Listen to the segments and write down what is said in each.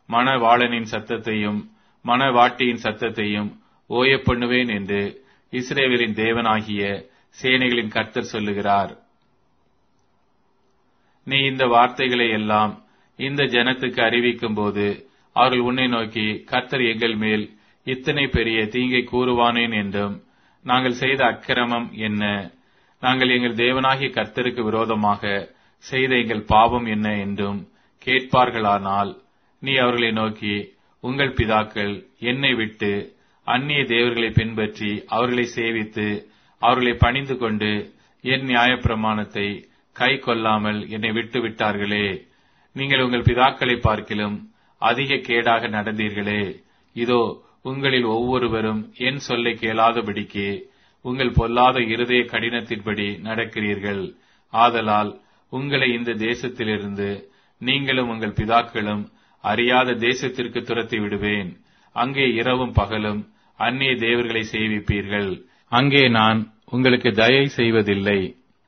மணவாளனின் சத்தத்தையும் மணவாட்டியின் சத்தத்தையும் ஓய பண்ணுவேன் என்று இஸ்ரேவேலின் தேவனாகிய சேனைகளின் கர்த்தர் சொல்லுகிறார் நீ இந்த வார்த்தைகளை எல்லாம் இந்த ஜனத்துக்கு அறிவிக்கும் போது அவர்கள் உன்னை நோக்கி கர்த்தர் எங்கள் மேல் இத்தனை பெரிய தீங்கை கூறுவானேன் என்றும் நாங்கள் செய்த அக்கிரமம் என்ன நாங்கள் எங்கள் தேவனாகிய கர்த்தருக்கு விரோதமாக செய்த எங்கள் பாவம் என்ன என்றும் கேட்பார்களானால் நீ அவர்களை நோக்கி உங்கள் பிதாக்கள் என்னை விட்டு அந்நிய தேவர்களை பின்பற்றி அவர்களை சேவித்து அவர்களை பணிந்து கொண்டு என் நியாயப்பிரமாணத்தை கை கொள்ளாமல் என்னை விட்டு விட்டார்களே நீங்கள் உங்கள் பிதாக்களை பார்க்கிலும் அதிக கேடாக நடந்தீர்களே இதோ உங்களில் ஒவ்வொருவரும் என் சொல்லை கேளாதபடிக்கு உங்கள் பொல்லாத இருதய கடினத்தின்படி நடக்கிறீர்கள் ஆதலால் உங்களை இந்த தேசத்திலிருந்து நீங்களும் உங்கள் பிதாக்களும் அறியாத தேசத்திற்கு துரத்தி விடுவேன் அங்கே இரவும் பகலும் அந்நிய தேவர்களை சேவிப்பீர்கள் அங்கே நான் உங்களுக்கு தயை செய்வதில்லை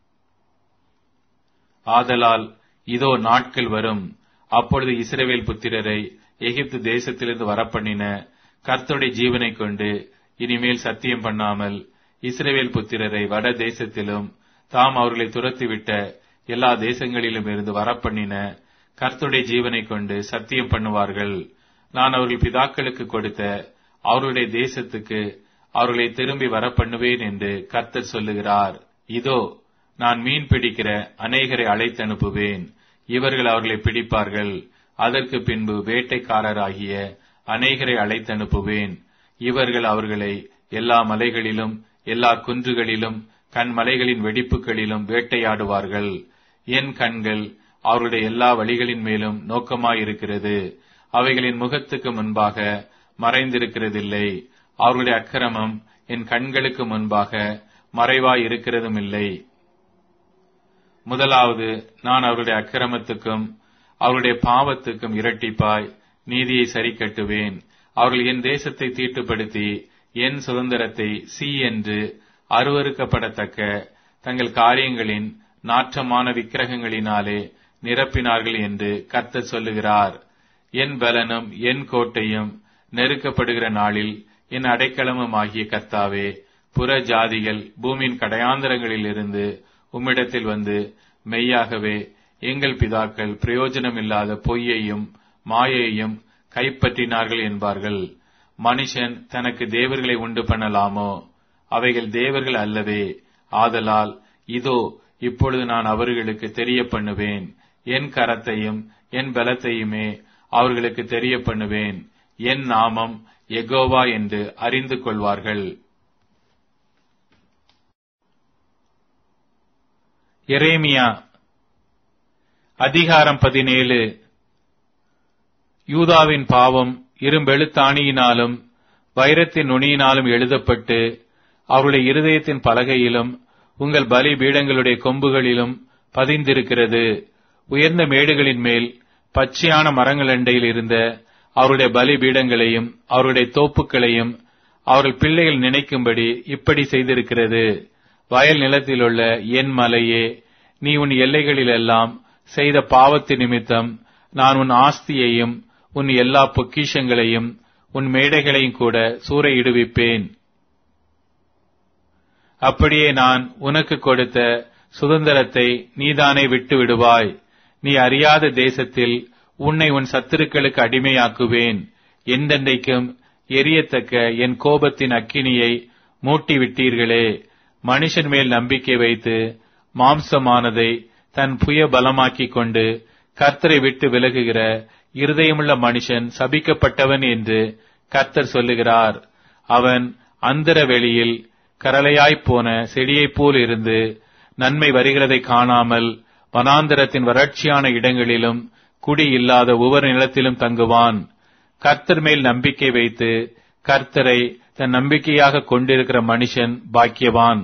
ஆதலால் இதோ நாட்கள் வரும் அப்பொழுது இஸ்ரவேல் புத்திரரை எகிப்து தேசத்திலிருந்து வரப்பண்ணின கர்த்தருடைய ஜீவனை கொண்டு இனிமேல் சத்தியம் பண்ணாமல் இஸ்ரவேல் புத்திரரை வட தேசத்திலும் தாம் அவர்களை துரத்திவிட்ட எல்லா தேசங்களிலும் இருந்து வரப்பண்ணின கர்த்தருடைய ஜீவனை கொண்டு சத்தியம் பண்ணுவார்கள் நான் அவர்கள் பிதாக்களுக்கு கொடுத்த அவருடைய தேசத்துக்கு அவர்களை திரும்பி வரப்பண்ணுவேன் என்று கர்த்தர் சொல்லுகிறார் இதோ நான் மீன் பிடிக்கிற அநேகரை அழைத்து அனுப்புவேன் இவர்கள் அவர்களை பிடிப்பார்கள் அதற்கு பின்பு வேட்டைக்காரராகிய அநேகரை அழைத்து அனுப்புவேன் இவர்கள் அவர்களை எல்லா மலைகளிலும் எல்லா குன்றுகளிலும் கண்மலைகளின் வெடிப்புகளிலும் வேட்டையாடுவார்கள் என் கண்கள் அவருடைய எல்லா வழிகளின் மேலும் நோக்கமாயிருக்கிறது அவைகளின் முகத்துக்கு முன்பாக மறைந்திருக்கிறதில்லை அவர்களுடைய அக்கிரமம் என் கண்களுக்கு முன்பாக மறைவாய் இருக்கிறதும் இல்லை முதலாவது நான் அவருடைய அக்கிரமத்துக்கும் அவருடைய பாவத்துக்கும் இரட்டிப்பாய் நீதியை சரி கட்டுவேன் அவர்கள் என் தேசத்தை தீட்டுப்படுத்தி என் சுதந்திரத்தை சி என்று அருவறுக்கப்படத்தக்க தங்கள் காரியங்களின் நாற்றமான விக்கிரகங்களினாலே நிரப்பினார்கள் என்று கர்த்தர் சொல்லுகிறார் என் பலனும் என் கோட்டையும் நெருக்கப்படுகிற நாளில் என் அடைக்கலமும் ஆகிய கர்த்தாவே புற ஜாதிகள் பூமியின் கடையாந்தரங்களில் இருந்து உம்மிடத்தில் வந்து மெய்யாகவே எங்கள் பிதாக்கள் பிரயோஜனமில்லாத பொய்யையும் மாயையும் கைப்பற்றினார்கள் என்பார்கள் மனுஷன் தனக்கு தேவர்களை உண்டு பண்ணலாமோ அவைகள் தேவர்கள் அல்லவே ஆதலால் இதோ இப்பொழுது நான் அவர்களுக்கு தெரிய பண்ணுவேன் என் கரத்தையும் என் பலத்தையுமே அவர்களுக்கு தெரிய பண்ணுவேன் என் நாமம் எகோவா என்று அறிந்து கொள்வார்கள் எரேமியா அதிகாரம் பதினேழு யூதாவின் பாவம் இரும்பெழுத்தாணியினாலும் வைரத்தின் நுனியினாலும் எழுதப்பட்டு அவருடைய இருதயத்தின் பலகையிலும் உங்கள் பலி பீடங்களுடைய கொம்புகளிலும் பதிந்திருக்கிறது உயர்ந்த மேடுகளின் மேல் பச்சையான மரங்களண்டையில் இருந்த அவருடைய பலி பீடங்களையும் அவருடைய தோப்புக்களையும் அவர்கள் பிள்ளைகள் நினைக்கும்படி இப்படி செய்திருக்கிறது வயல் நிலத்திலுள்ள என் மலையே நீ உன் எல்லைகளிலெல்லாம் செய்த பாவத்து நிமித்தம் நான் உன் ஆஸ்தியையும் உன் எல்லா பொக்கிஷங்களையும் உன் மேடைகளையும் கூட சூறையிடுவிப்பேன் அப்படியே நான் உனக்கு கொடுத்த சுதந்திரத்தை நீதானே விட்டு விடுவாய் நீ அறியாத தேசத்தில் உன்னை உன் சத்துருக்களுக்கு அடிமையாக்குவேன் எந்தெந்தைக்கும் எரியத்தக்க என் கோபத்தின் அக்கினியை மூட்டி விட்டீர்களே மனுஷன் மேல் நம்பிக்கை வைத்து மாம்சமானதை தன் புய பலமாக்கிக் கொண்டு கர்த்தரை விட்டு விலகுகிற இருதயமுள்ள மனுஷன் சபிக்கப்பட்டவன் என்று கர்த்தர் சொல்லுகிறார் அவன் அந்தர வெளியில் கரளையாய்ப் போன செடியைப் போல் இருந்து நன்மை வருகிறதை காணாமல் வனாந்தரத்தின் வறட்சியான இடங்களிலும் குடி இல்லாத ஒவ்வொரு நிலத்திலும் தங்குவான் கர்த்தர் மேல் நம்பிக்கை வைத்து கர்த்தரை தன் நம்பிக்கையாக கொண்டிருக்கிற மனுஷன் பாக்கியவான்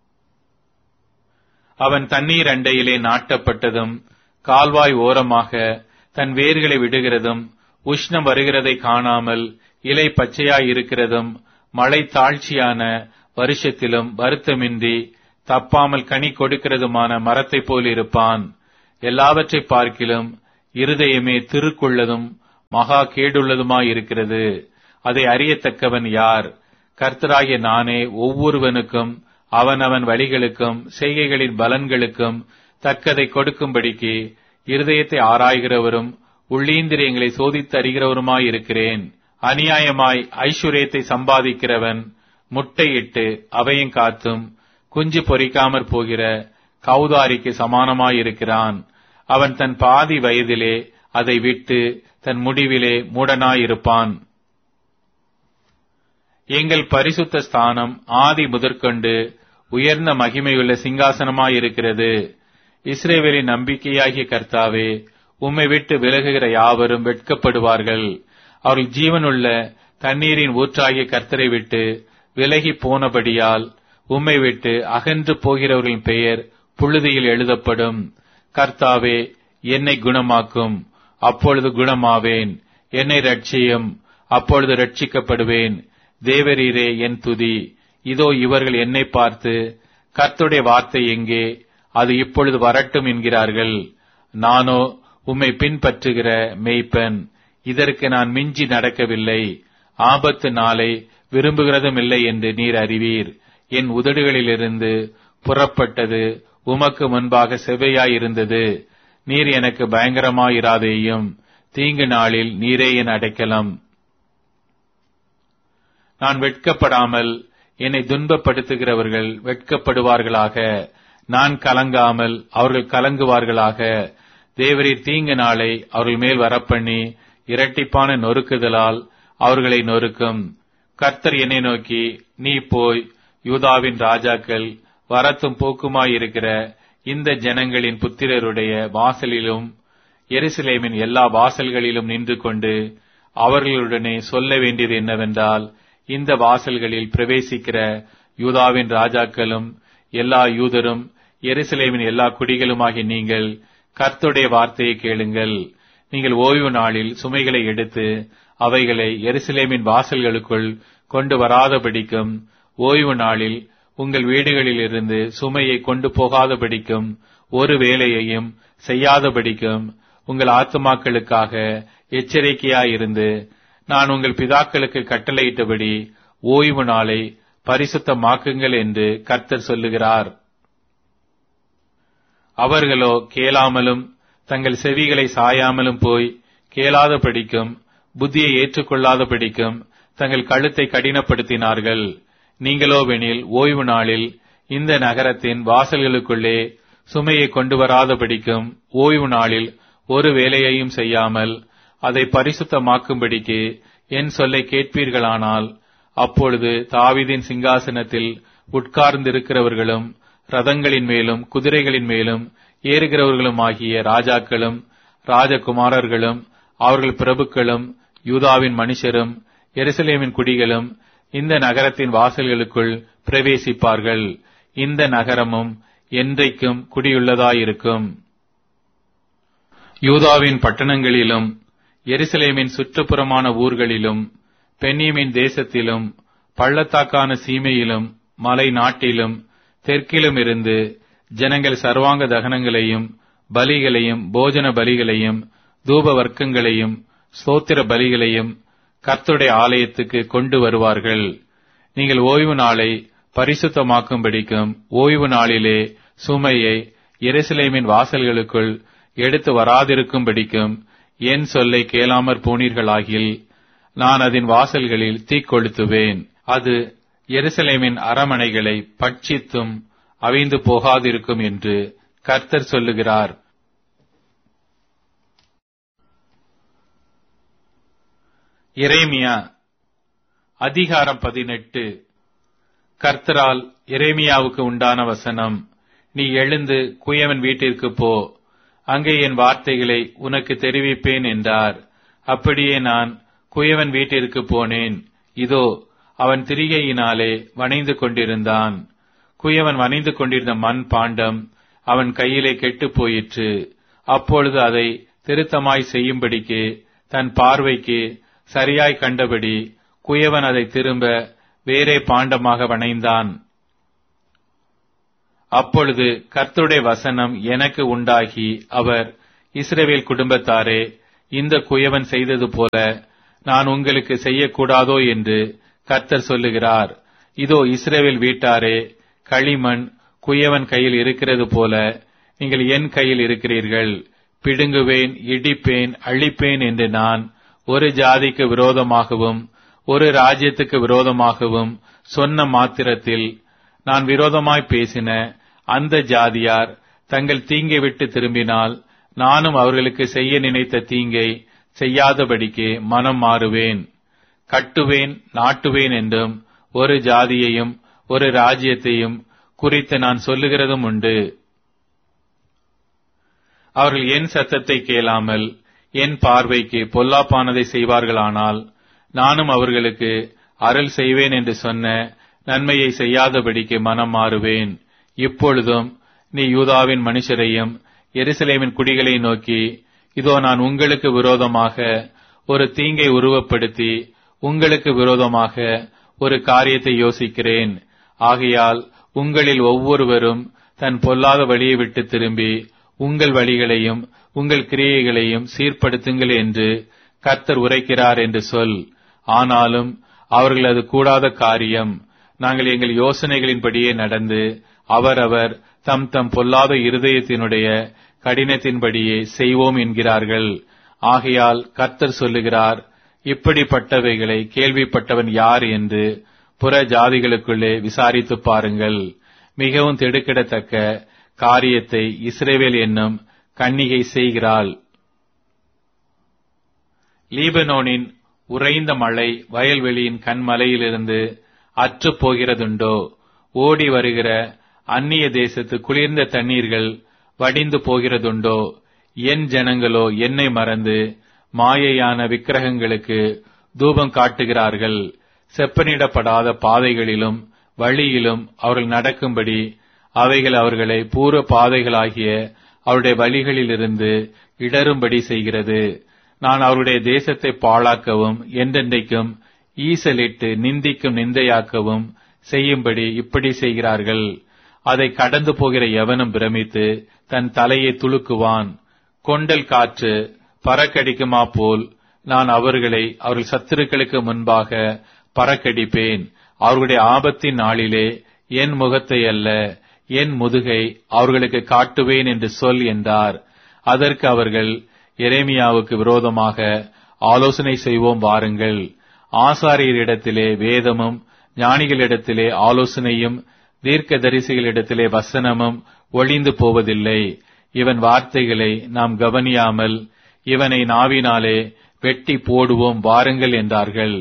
அவன் தண்ணீர் அண்டையிலே நாட்டப்பட்டதும் கால்வாய் ஓரமாக தன் வேர்களை விடுகிறதும் உஷ்ணம் வருகிறதை காணாமல் இலை பச்சையாய் இருக்கிறதும் மழை தாழ்ச்சியான வருஷத்திலும் வருத்தமின்றி தப்பாமல் கனி கொடுக்கிறதுமான மரத்தைப் போல் இருப்பான் எல்லாவற்றை பார்க்கிலும் இருதயமே திருக்குள்ளதும் மகா கேடுள்ளதுமாயிருக்கிறது அதை அறியத்தக்கவன் யார் கர்த்தராகிய நானே ஒவ்வொருவனுக்கும் அவனவன் வழிகளுக்கும் செய்கைகளின் பலன்களுக்கும் தக்கதை கொடுக்கும்படிக்கு இருதயத்தை ஆராய்கிறவரும் உள்ளீந்திரியங்களை சோதித்து அறிகிறவருமாயிருக்கிறேன் அநியாயமாய் ஐஸ்வர்யத்தை சம்பாதிக்கிறவன் முட்டையிட்டு அவையும் காத்தும் குஞ்சு பொறிக்காமற் போகிற கௌதாரிக்கு சமானமாயிருக்கிறான் அவன் தன் பாதி வயதிலே அதை விட்டு தன் முடிவிலே மூடனாயிருப்பான் எங்கள் பரிசுத்த ஸ்தானம் ஆதி முதற்கொண்டு உயர்ந்த மகிமையுள்ள சிங்காசனமாயிருக்கிறது இஸ்ரேவேலின் நம்பிக்கையாகிய கர்த்தாவே உம்மை விட்டு விலகுகிற யாவரும் வெட்கப்படுவார்கள் அவர்கள் ஜீவனுள்ள தண்ணீரின் ஊற்றாகிய கர்த்தரை விட்டு விலகி போனபடியால் உம்மை விட்டு அகன்று போகிறவர்களின் பெயர் புழுதியில் எழுதப்படும் கர்த்தாவே என்னை குணமாக்கும் அப்பொழுது குணமாவேன் என்னை ரட்சியும் அப்பொழுது ரட்சிக்கப்படுவேன் தேவரீரே என் துதி இதோ இவர்கள் என்னை பார்த்து கர்த்துடைய வார்த்தை எங்கே அது இப்பொழுது வரட்டும் என்கிறார்கள் நானோ உம்மை பின்பற்றுகிற மெய்ப்பன் இதற்கு நான் மிஞ்சி நடக்கவில்லை ஆபத்து நாளை விரும்புகிறதும் இல்லை என்று நீர் அறிவீர் என் உதடுகளிலிருந்து புறப்பட்டது உமக்கு முன்பாக செவ்வையாயிருந்தது நீர் எனக்கு பயங்கரமாயிராதேயும் தீங்கு நாளில் நீரே என் அடைக்கலம் நான் வெட்கப்படாமல் என்னை துன்பப்படுத்துகிறவர்கள் வெட்கப்படுவார்களாக நான் கலங்காமல் அவர்கள் கலங்குவார்களாக தேவரீர் தீங்கு நாளை அவர்கள் மேல் வரப்பண்ணி இரட்டிப்பான நொறுக்குதலால் அவர்களை நொறுக்கும் கர்த்தர் என்னை நோக்கி நீ போய் யூதாவின் ராஜாக்கள் வரத்தும் போக்குமாயிருக்கிற இந்த ஜனங்களின் புத்திரருடைய வாசலிலும் எருசலேமின் எல்லா வாசல்களிலும் நின்று கொண்டு அவர்களுடனே சொல்ல வேண்டியது என்னவென்றால் இந்த வாசல்களில் பிரவேசிக்கிற யூதாவின் ராஜாக்களும் எல்லா யூதரும் எருசலேமின் எல்லா குடிகளுமாகிய நீங்கள் கர்த்துடைய வார்த்தையை கேளுங்கள் நீங்கள் ஓய்வு நாளில் சுமைகளை எடுத்து அவைகளை எருசலேமின் வாசல்களுக்குள் கொண்டு வராதபடிக்கும் ஓய்வு நாளில் உங்கள் வீடுகளிலிருந்து சுமையை கொண்டு போகாதபடிக்கும் ஒரு வேலையையும் செய்யாதபடிக்கும் உங்கள் ஆத்துமாக்களுக்காக எச்சரிக்கையாயிருந்து நான் உங்கள் பிதாக்களுக்கு கட்டளையிட்டபடி ஓய்வு நாளை பரிசுத்தமாக்குங்கள் என்று கர்த்தர் சொல்லுகிறார் அவர்களோ கேளாமலும் தங்கள் செவிகளை சாயாமலும் போய் கேளாத படிக்கும் புத்தியை ஏற்றுக்கொள்ளாத படிக்கும் தங்கள் கழுத்தை கடினப்படுத்தினார்கள் நீங்களோவெனில் ஓய்வு நாளில் இந்த நகரத்தின் வாசல்களுக்குள்ளே சுமையை கொண்டு வராத படிக்கும் ஓய்வு நாளில் ஒரு வேலையையும் செய்யாமல் அதை பரிசுத்தமாக்கும்படிக்கு என் சொல்லை கேட்பீர்களானால் அப்பொழுது தாவிதின் சிங்காசனத்தில் உட்கார்ந்திருக்கிறவர்களும் ரதங்களின் மேலும் குதிரைகளின் மேலும் ஏறுகிறவர்களும் ஆகிய ராஜாக்களும் ராஜகுமாரர்களும் அவர்கள் பிரபுக்களும் யூதாவின் மனுஷரும் எருசலேமின் குடிகளும் இந்த நகரத்தின் வாசல்களுக்குள் பிரவேசிப்பார்கள் இந்த நகரமும் என்றைக்கும் குடியுள்ளதாயிருக்கும் யூதாவின் பட்டணங்களிலும் எருசலேமின் சுற்றுப்புறமான ஊர்களிலும் பென்னியமின் தேசத்திலும் பள்ளத்தாக்கான சீமையிலும் மலை நாட்டிலும் தெற்கிலும் இருந்து ஜனங்கள் சர்வாங்க தகனங்களையும் பலிகளையும் போஜன பலிகளையும் தூப வர்க்கங்களையும் ஸ்தோத்திர பலிகளையும் கர்த்தருடைய ஆலயத்துக்கு கொண்டு வருவார்கள் நீங்கள் ஓய்வு நாளை பரிசுத்தமாக்கும்படிக்கும் ஓய்வு நாளிலே சுமையை எருசலேமின் வாசல்களுக்குள் எடுத்து வராதிருக்கும்படிக்கும் என் சொல்லை கேளாமற் போனீர்களாகில் நான் அதன் வாசல்களில் தீக்கொளுத்துவேன் அது எருசலேமின் அரமனைகளை பட்சித்தும் அவிந்து போகாதிருக்கும் என்று கர்த்தர் சொல்லுகிறார் எரேமியா அதிகாரம் பதினெட்டு கர்த்தரால் எரேமியாவுக்கு உண்டான வசனம் நீ எழுந்து குயவன் வீட்டிற்கு போ அங்கே என் வார்த்தைகளை உனக்கு தெரிவிப்பேன் என்றார் அப்படியே நான் குயவன் வீட்டிற்கு போனேன் இதோ அவன் திரிகையினாலே வணைந்து கொண்டிருந்தான் குயவன் வணைந்து கொண்டிருந்த மண் பாண்டம் அவன் கையிலே கெட்டுப் போயிற்று அப்பொழுது அதை திருத்தமாய் செய்யும்படிக்கு தன் பார்வைக்கு சரியாய் கண்டபடி குயவன் அதை திரும்ப வேறே பாண்டமாக வணைந்தான் அப்பொழுது கர்த்தருடைய வசனம் எனக்கு உண்டாகி அவர் இஸ்ரவேல் குடும்பத்தாரே இந்த குயவன் செய்தது போல நான் உங்களுக்கு செய்யக்கூடாதோ என்று கர்த்தர் சொல்லுகிறார் இதோ இஸ்ரேவேல் வீட்டாரே களிமண் குயவன் கையில் இருக்கிறது போல நீங்கள் என் கையில் இருக்கிறீர்கள் பிடுங்குவேன் இடிப்பேன் அழிப்பேன் என்று நான் ஒரு ஜாதிக்கு விரோதமாகவும் ஒரு ராஜ்யத்துக்கு விரோதமாகவும் சொன்ன மாத்திரத்தில் நான் விரோதமாய் பேசின அந்த ஜாதியார் தங்கள் தீங்கை விட்டு திரும்பினால் நானும் அவர்களுக்கு செய்ய நினைத்த தீங்கை செய்யாதபடிக்கு மனம் மாறுவேன் கட்டுவேன் நாட்டுவேன் என்றும் ஒரு ஜாதியையும் ஒரு ராஜ்யத்தையும் குறித்து நான் சொல்லுகிறதும் உண்டு அவர்கள் என் சத்தத்தை கேளாமல் என் பார்வைக்கு பொல்லாப்பானதை செய்வார்களானால் நானும் அவர்களுக்கு அருள் செய்வேன் என்று சொன்ன நன்மையை செய்யாதபடிக்கு மனம் மாறுவேன் இப்பொழுதும் நீ யூதாவின் மனுஷரையும் எருசலேமின் குடிகளை நோக்கி இதோ நான் உங்களுக்கு விரோதமாக ஒரு தீங்கை உருவப்படுத்தி உங்களுக்கு விரோதமாக ஒரு காரியத்தை யோசிக்கிறேன் ஆகையால் உங்களில் ஒவ்வொருவரும் தன் பொல்லாத வழியை விட்டு திரும்பி உங்கள் வழிகளையும் உங்கள் கிரியைகளையும் சீர்படுத்துங்கள் என்று கர்த்தர் உரைக்கிறார் என்று சொல் ஆனாலும் அவர்கள் அது கூடாத காரியம் நாங்கள் எங்கள் யோசனைகளின்படியே நடந்து அவரவர் தம் தம் பொல்லாத இருதயத்தினுடைய கடினத்தின்படியே செய்வோம் என்கிறார்கள் ஆகையால் கர்த்தர் சொல்லுகிறார் இப்படிப்பட்டவைகளை கேள்விப்பட்டவன் யார் என்று புற ஜாதிகளுக்குள்ளே விசாரித்து பாருங்கள் மிகவும் திடுக்கிடத்தக்க காரியத்தை இஸ்ரேவேல் என்னும் கன்னிகை செய்கிறாள் லீபனோனின் உறைந்த மழை வயல்வெளியின் கண்மலையிலிருந்து அற்று போகிறதுண்டோ ஓடி வருகிற அந்நிய தேசத்து குளிர்ந்த தண்ணீர்கள் வடிந்து போகிறதுண்டோ என் ஜனங்களோ என்னை மறந்து மாயையான விக்கிரகங்களுக்கு தூபம் காட்டுகிறார்கள் செப்பனிடப்படாத பாதைகளிலும் வழியிலும் அவர்கள் நடக்கும்படி அவைகள் அவர்களை பூர்வ பாதைகளாகிய அவருடைய வழிகளிலிருந்து இடரும்படி செய்கிறது நான் அவருடைய தேசத்தை பாழாக்கவும் என்றென்றைக்கும் ஈசலிட்டு நிந்திக்கும் நிந்தையாக்கவும் செய்யும்படி இப்படி செய்கிறார்கள் அதை கடந்து போகிற எவனும் பிரமித்து தன் தலையை துளுக்குவான் கொண்டல் காற்று பறக்கடிக்குமா போல் நான் அவர்களை அவர்கள் சத்துருக்களுக்கு முன்பாக பறக்கடிப்பேன் அவர்களுடைய ஆபத்தின் நாளிலே என் முகத்தை அல்ல என் முதுகை அவர்களுக்கு காட்டுவேன் என்று சொல் என்றார் அதற்கு அவர்கள் எரேமியாவுக்கு விரோதமாக ஆலோசனை செய்வோம் வாருங்கள் ஆசாரியரிடத்திலே வேதமும் ஞானிகளிடத்திலே ஆலோசனையும் தீர்க்க தரிசிகளிடத்திலே வசனமும் ஒளிந்து போவதில்லை இவன் வார்த்தைகளை நாம் கவனியாமல் இவனை நாவினாலே வெட்டி போடுவோம் வாருங்கள் என்றார்கள்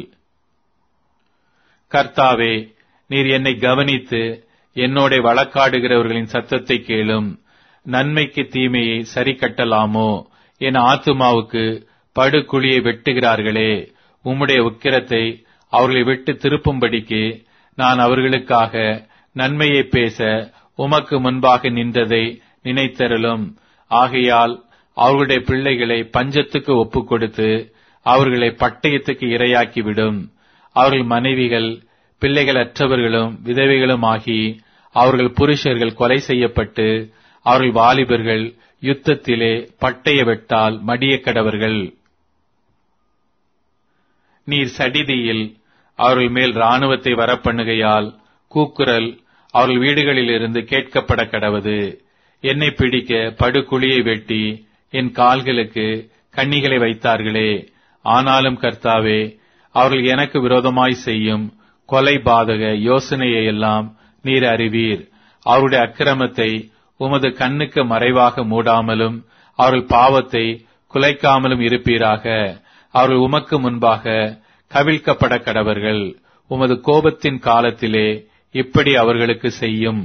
கர்த்தாவே நீர் என்னை கவனித்து என்னோட வழக்காடுகிறவர்களின் சத்தத்தை கேளும் நன்மைக்கு தீமையை சரி கட்டலாமோ என் ஆத்துமாவுக்கு படுகுழியை வெட்டுகிறார்களே உம்முடைய உக்கிரத்தை அவர்களை விட்டு திருப்பும்படிக்கு நான் அவர்களுக்காக நன்மையை பேச உமக்கு முன்பாக நின்றதை நினைத்தருளும் ஆகையால் அவர்களுடைய பிள்ளைகளை பஞ்சத்துக்கு ஒப்புக் கொடுத்து அவர்களை பட்டயத்துக்கு இரையாக்கிவிடும் அவர்கள் மனைவிகள் பிள்ளைகள் அற்றவர்களும் விதவைகளும் ஆகி அவர்கள் புருஷர்கள் கொலை செய்யப்பட்டு அவர்கள் வாலிபர்கள் யுத்தத்திலே பட்டய வெட்டால் மடிய கடவர்கள் நீர் சடிதியில் அவர்கள் மேல் ராணுவத்தை வரப்பண்ணுகையால் கூக்குரல் அவர்கள் வீடுகளிலிருந்து கேட்கப்பட கடவது என்னை பிடிக்க படுகுழியை வெட்டி என் கால்களுக்கு கண்ணிகளை வைத்தார்களே ஆனாலும் கர்த்தாவே அவர்கள் எனக்கு விரோதமாய் செய்யும் கொலை பாதக யோசனையை எல்லாம் நீர் அறிவீர் அவருடைய அக்கிரமத்தை உமது கண்ணுக்கு மறைவாக மூடாமலும் அவர்கள் பாவத்தை குலைக்காமலும் இருப்பீராக அவர்கள் உமக்கு முன்பாக கவிழ்க்கப்பட கடவர்கள் உமது கோபத்தின் காலத்திலே இப்படி அவர்களுக்கு செய்யும்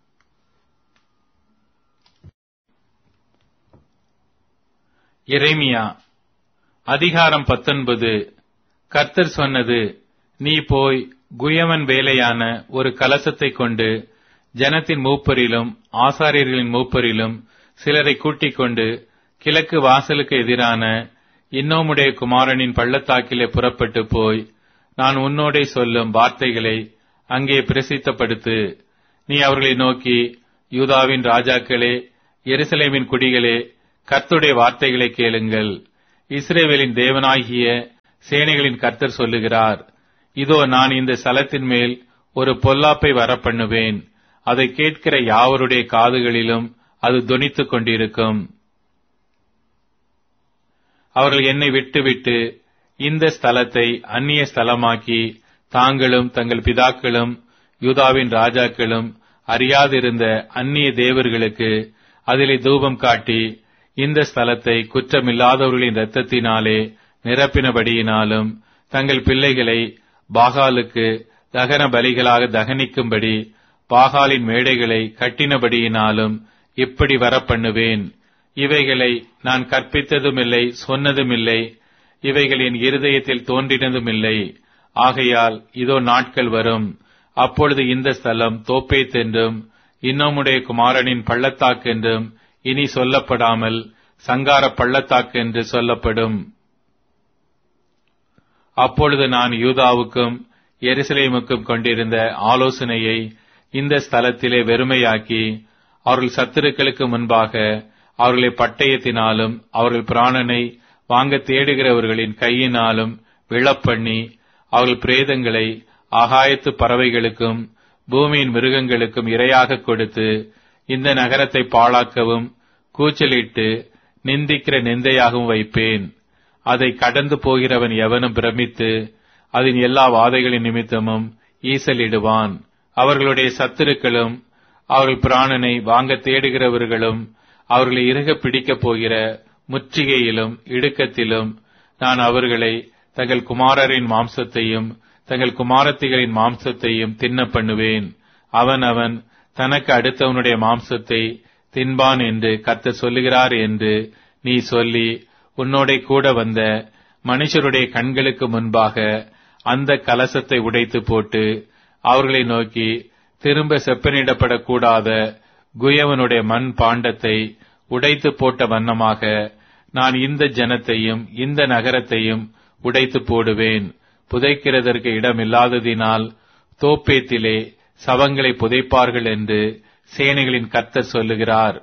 இறைமியா அதிகாரம் பத்தொன்பது கர்த்தர் சொன்னது நீ போய் குயவன் வேலையான ஒரு கலசத்தை கொண்டு ஜனத்தின் மூப்பரிலும் ஆசாரியர்களின் மூப்பரிலும் சிலரை கூட்டிக் கொண்டு கிழக்கு வாசலுக்கு எதிரான இன்னோமுடைய குமாரனின் பள்ளத்தாக்கிலே புறப்பட்டு போய் நான் உன்னோடே சொல்லும் வார்த்தைகளை அங்கே பிரசித்தப்படுத்து நீ அவர்களை நோக்கி யூதாவின் ராஜாக்களே எருசலேமின் குடிகளே கர்த்துடைய வார்த்தைகளை கேளுங்கள் இஸ்ரேவேலின் தேவனாகிய சேனைகளின் கர்த்தர் சொல்லுகிறார் இதோ நான் இந்த ஸ்தலத்தின் மேல் ஒரு பொல்லாப்பை வரப்பண்ணுவேன் அதை கேட்கிற யாவருடைய காதுகளிலும் அது தொனித்துக் கொண்டிருக்கும் அவர்கள் என்னை விட்டுவிட்டு இந்த ஸ்தலத்தை அந்நிய ஸ்தலமாக்கி தாங்களும் தங்கள் பிதாக்களும் யூதாவின் ராஜாக்களும் அறியாதிருந்த அந்நிய தேவர்களுக்கு அதிலே தூபம் காட்டி இந்த ஸ்தலத்தை குற்றமில்லாதவர்களின் இரத்தத்தினாலே நிரப்பினபடியினாலும் தங்கள் பிள்ளைகளை பாகாலுக்கு தகன பலிகளாக தகனிக்கும்படி பாகாலின் மேடைகளை கட்டினபடியினாலும் இப்படி வரப்பண்ணுவேன் இவைகளை நான் கற்பித்ததுமில்லை சொன்னதுமில்லை இவைகள் என் இருதயத்தில் தோன்றினதுமில்லை ஆகையால் இதோ நாட்கள் வரும் அப்பொழுது இந்த ஸ்தலம் தோப்பேத் என்றும் இன்னமுடைய குமாரனின் பள்ளத்தாக்கென்றும் இனி சொல்லப்படாமல் சங்கார பள்ளத்தாக்கு என்று சொல்லப்படும் அப்பொழுது நான் யூதாவுக்கும் எருசலேமுக்கும் கொண்டிருந்த ஆலோசனையை இந்த ஸ்தலத்திலே வெறுமையாக்கி அவர்கள் சத்துருக்களுக்கு முன்பாக அவர்களை பட்டயத்தினாலும் அவர்கள் பிராணனை வாங்க தேடுகிறவர்களின் கையினாலும் விழப்பண்ணி அவர்கள் பிரேதங்களை ஆகாயத்து பறவைகளுக்கும் பூமியின் மிருகங்களுக்கும் இரையாக கொடுத்து இந்த நகரத்தை பாழாக்கவும் கூச்சலிட்டு நிந்திக்கிற நிந்தையாகவும் வைப்பேன் அதை கடந்து போகிறவன் எவனும் பிரமித்து அதன் எல்லா வாதைகளின் நிமித்தமும் ஈசலிடுவான் அவர்களுடைய சத்துருக்களும் அவர்கள் பிராணனை வாங்க தேடுகிறவர்களும் அவர்களை இறுக பிடிக்கப் போகிற முற்றுகையிலும் இடுக்கத்திலும் நான் அவர்களை தங்கள் குமாரரின் மாம்சத்தையும் தங்கள் குமாரத்திகளின் மாம்சத்தையும் தின்ன பண்ணுவேன் அவன் அவன் தனக்கு அடுத்தவனுடைய மாம்சத்தை தின்பான் என்று கத்த சொல்லுகிறார் என்று நீ சொல்லி உன்னோட கூட வந்த மனுஷருடைய கண்களுக்கு முன்பாக அந்த கலசத்தை உடைத்து போட்டு அவர்களை நோக்கி திரும்ப செப்பனிடப்படக்கூடாத குயவனுடைய மண் பாண்டத்தை உடைத்து போட்ட வண்ணமாக நான் இந்த ஜனத்தையும் இந்த நகரத்தையும் உடைத்து போடுவேன் புதைக்கிறதற்கு இடமில்லாததினால் தோப்பேத்திலே சவங்களை புதைப்பார்கள் என்று சேனைகளின் கர்த்தர் சொல்லுகிறார்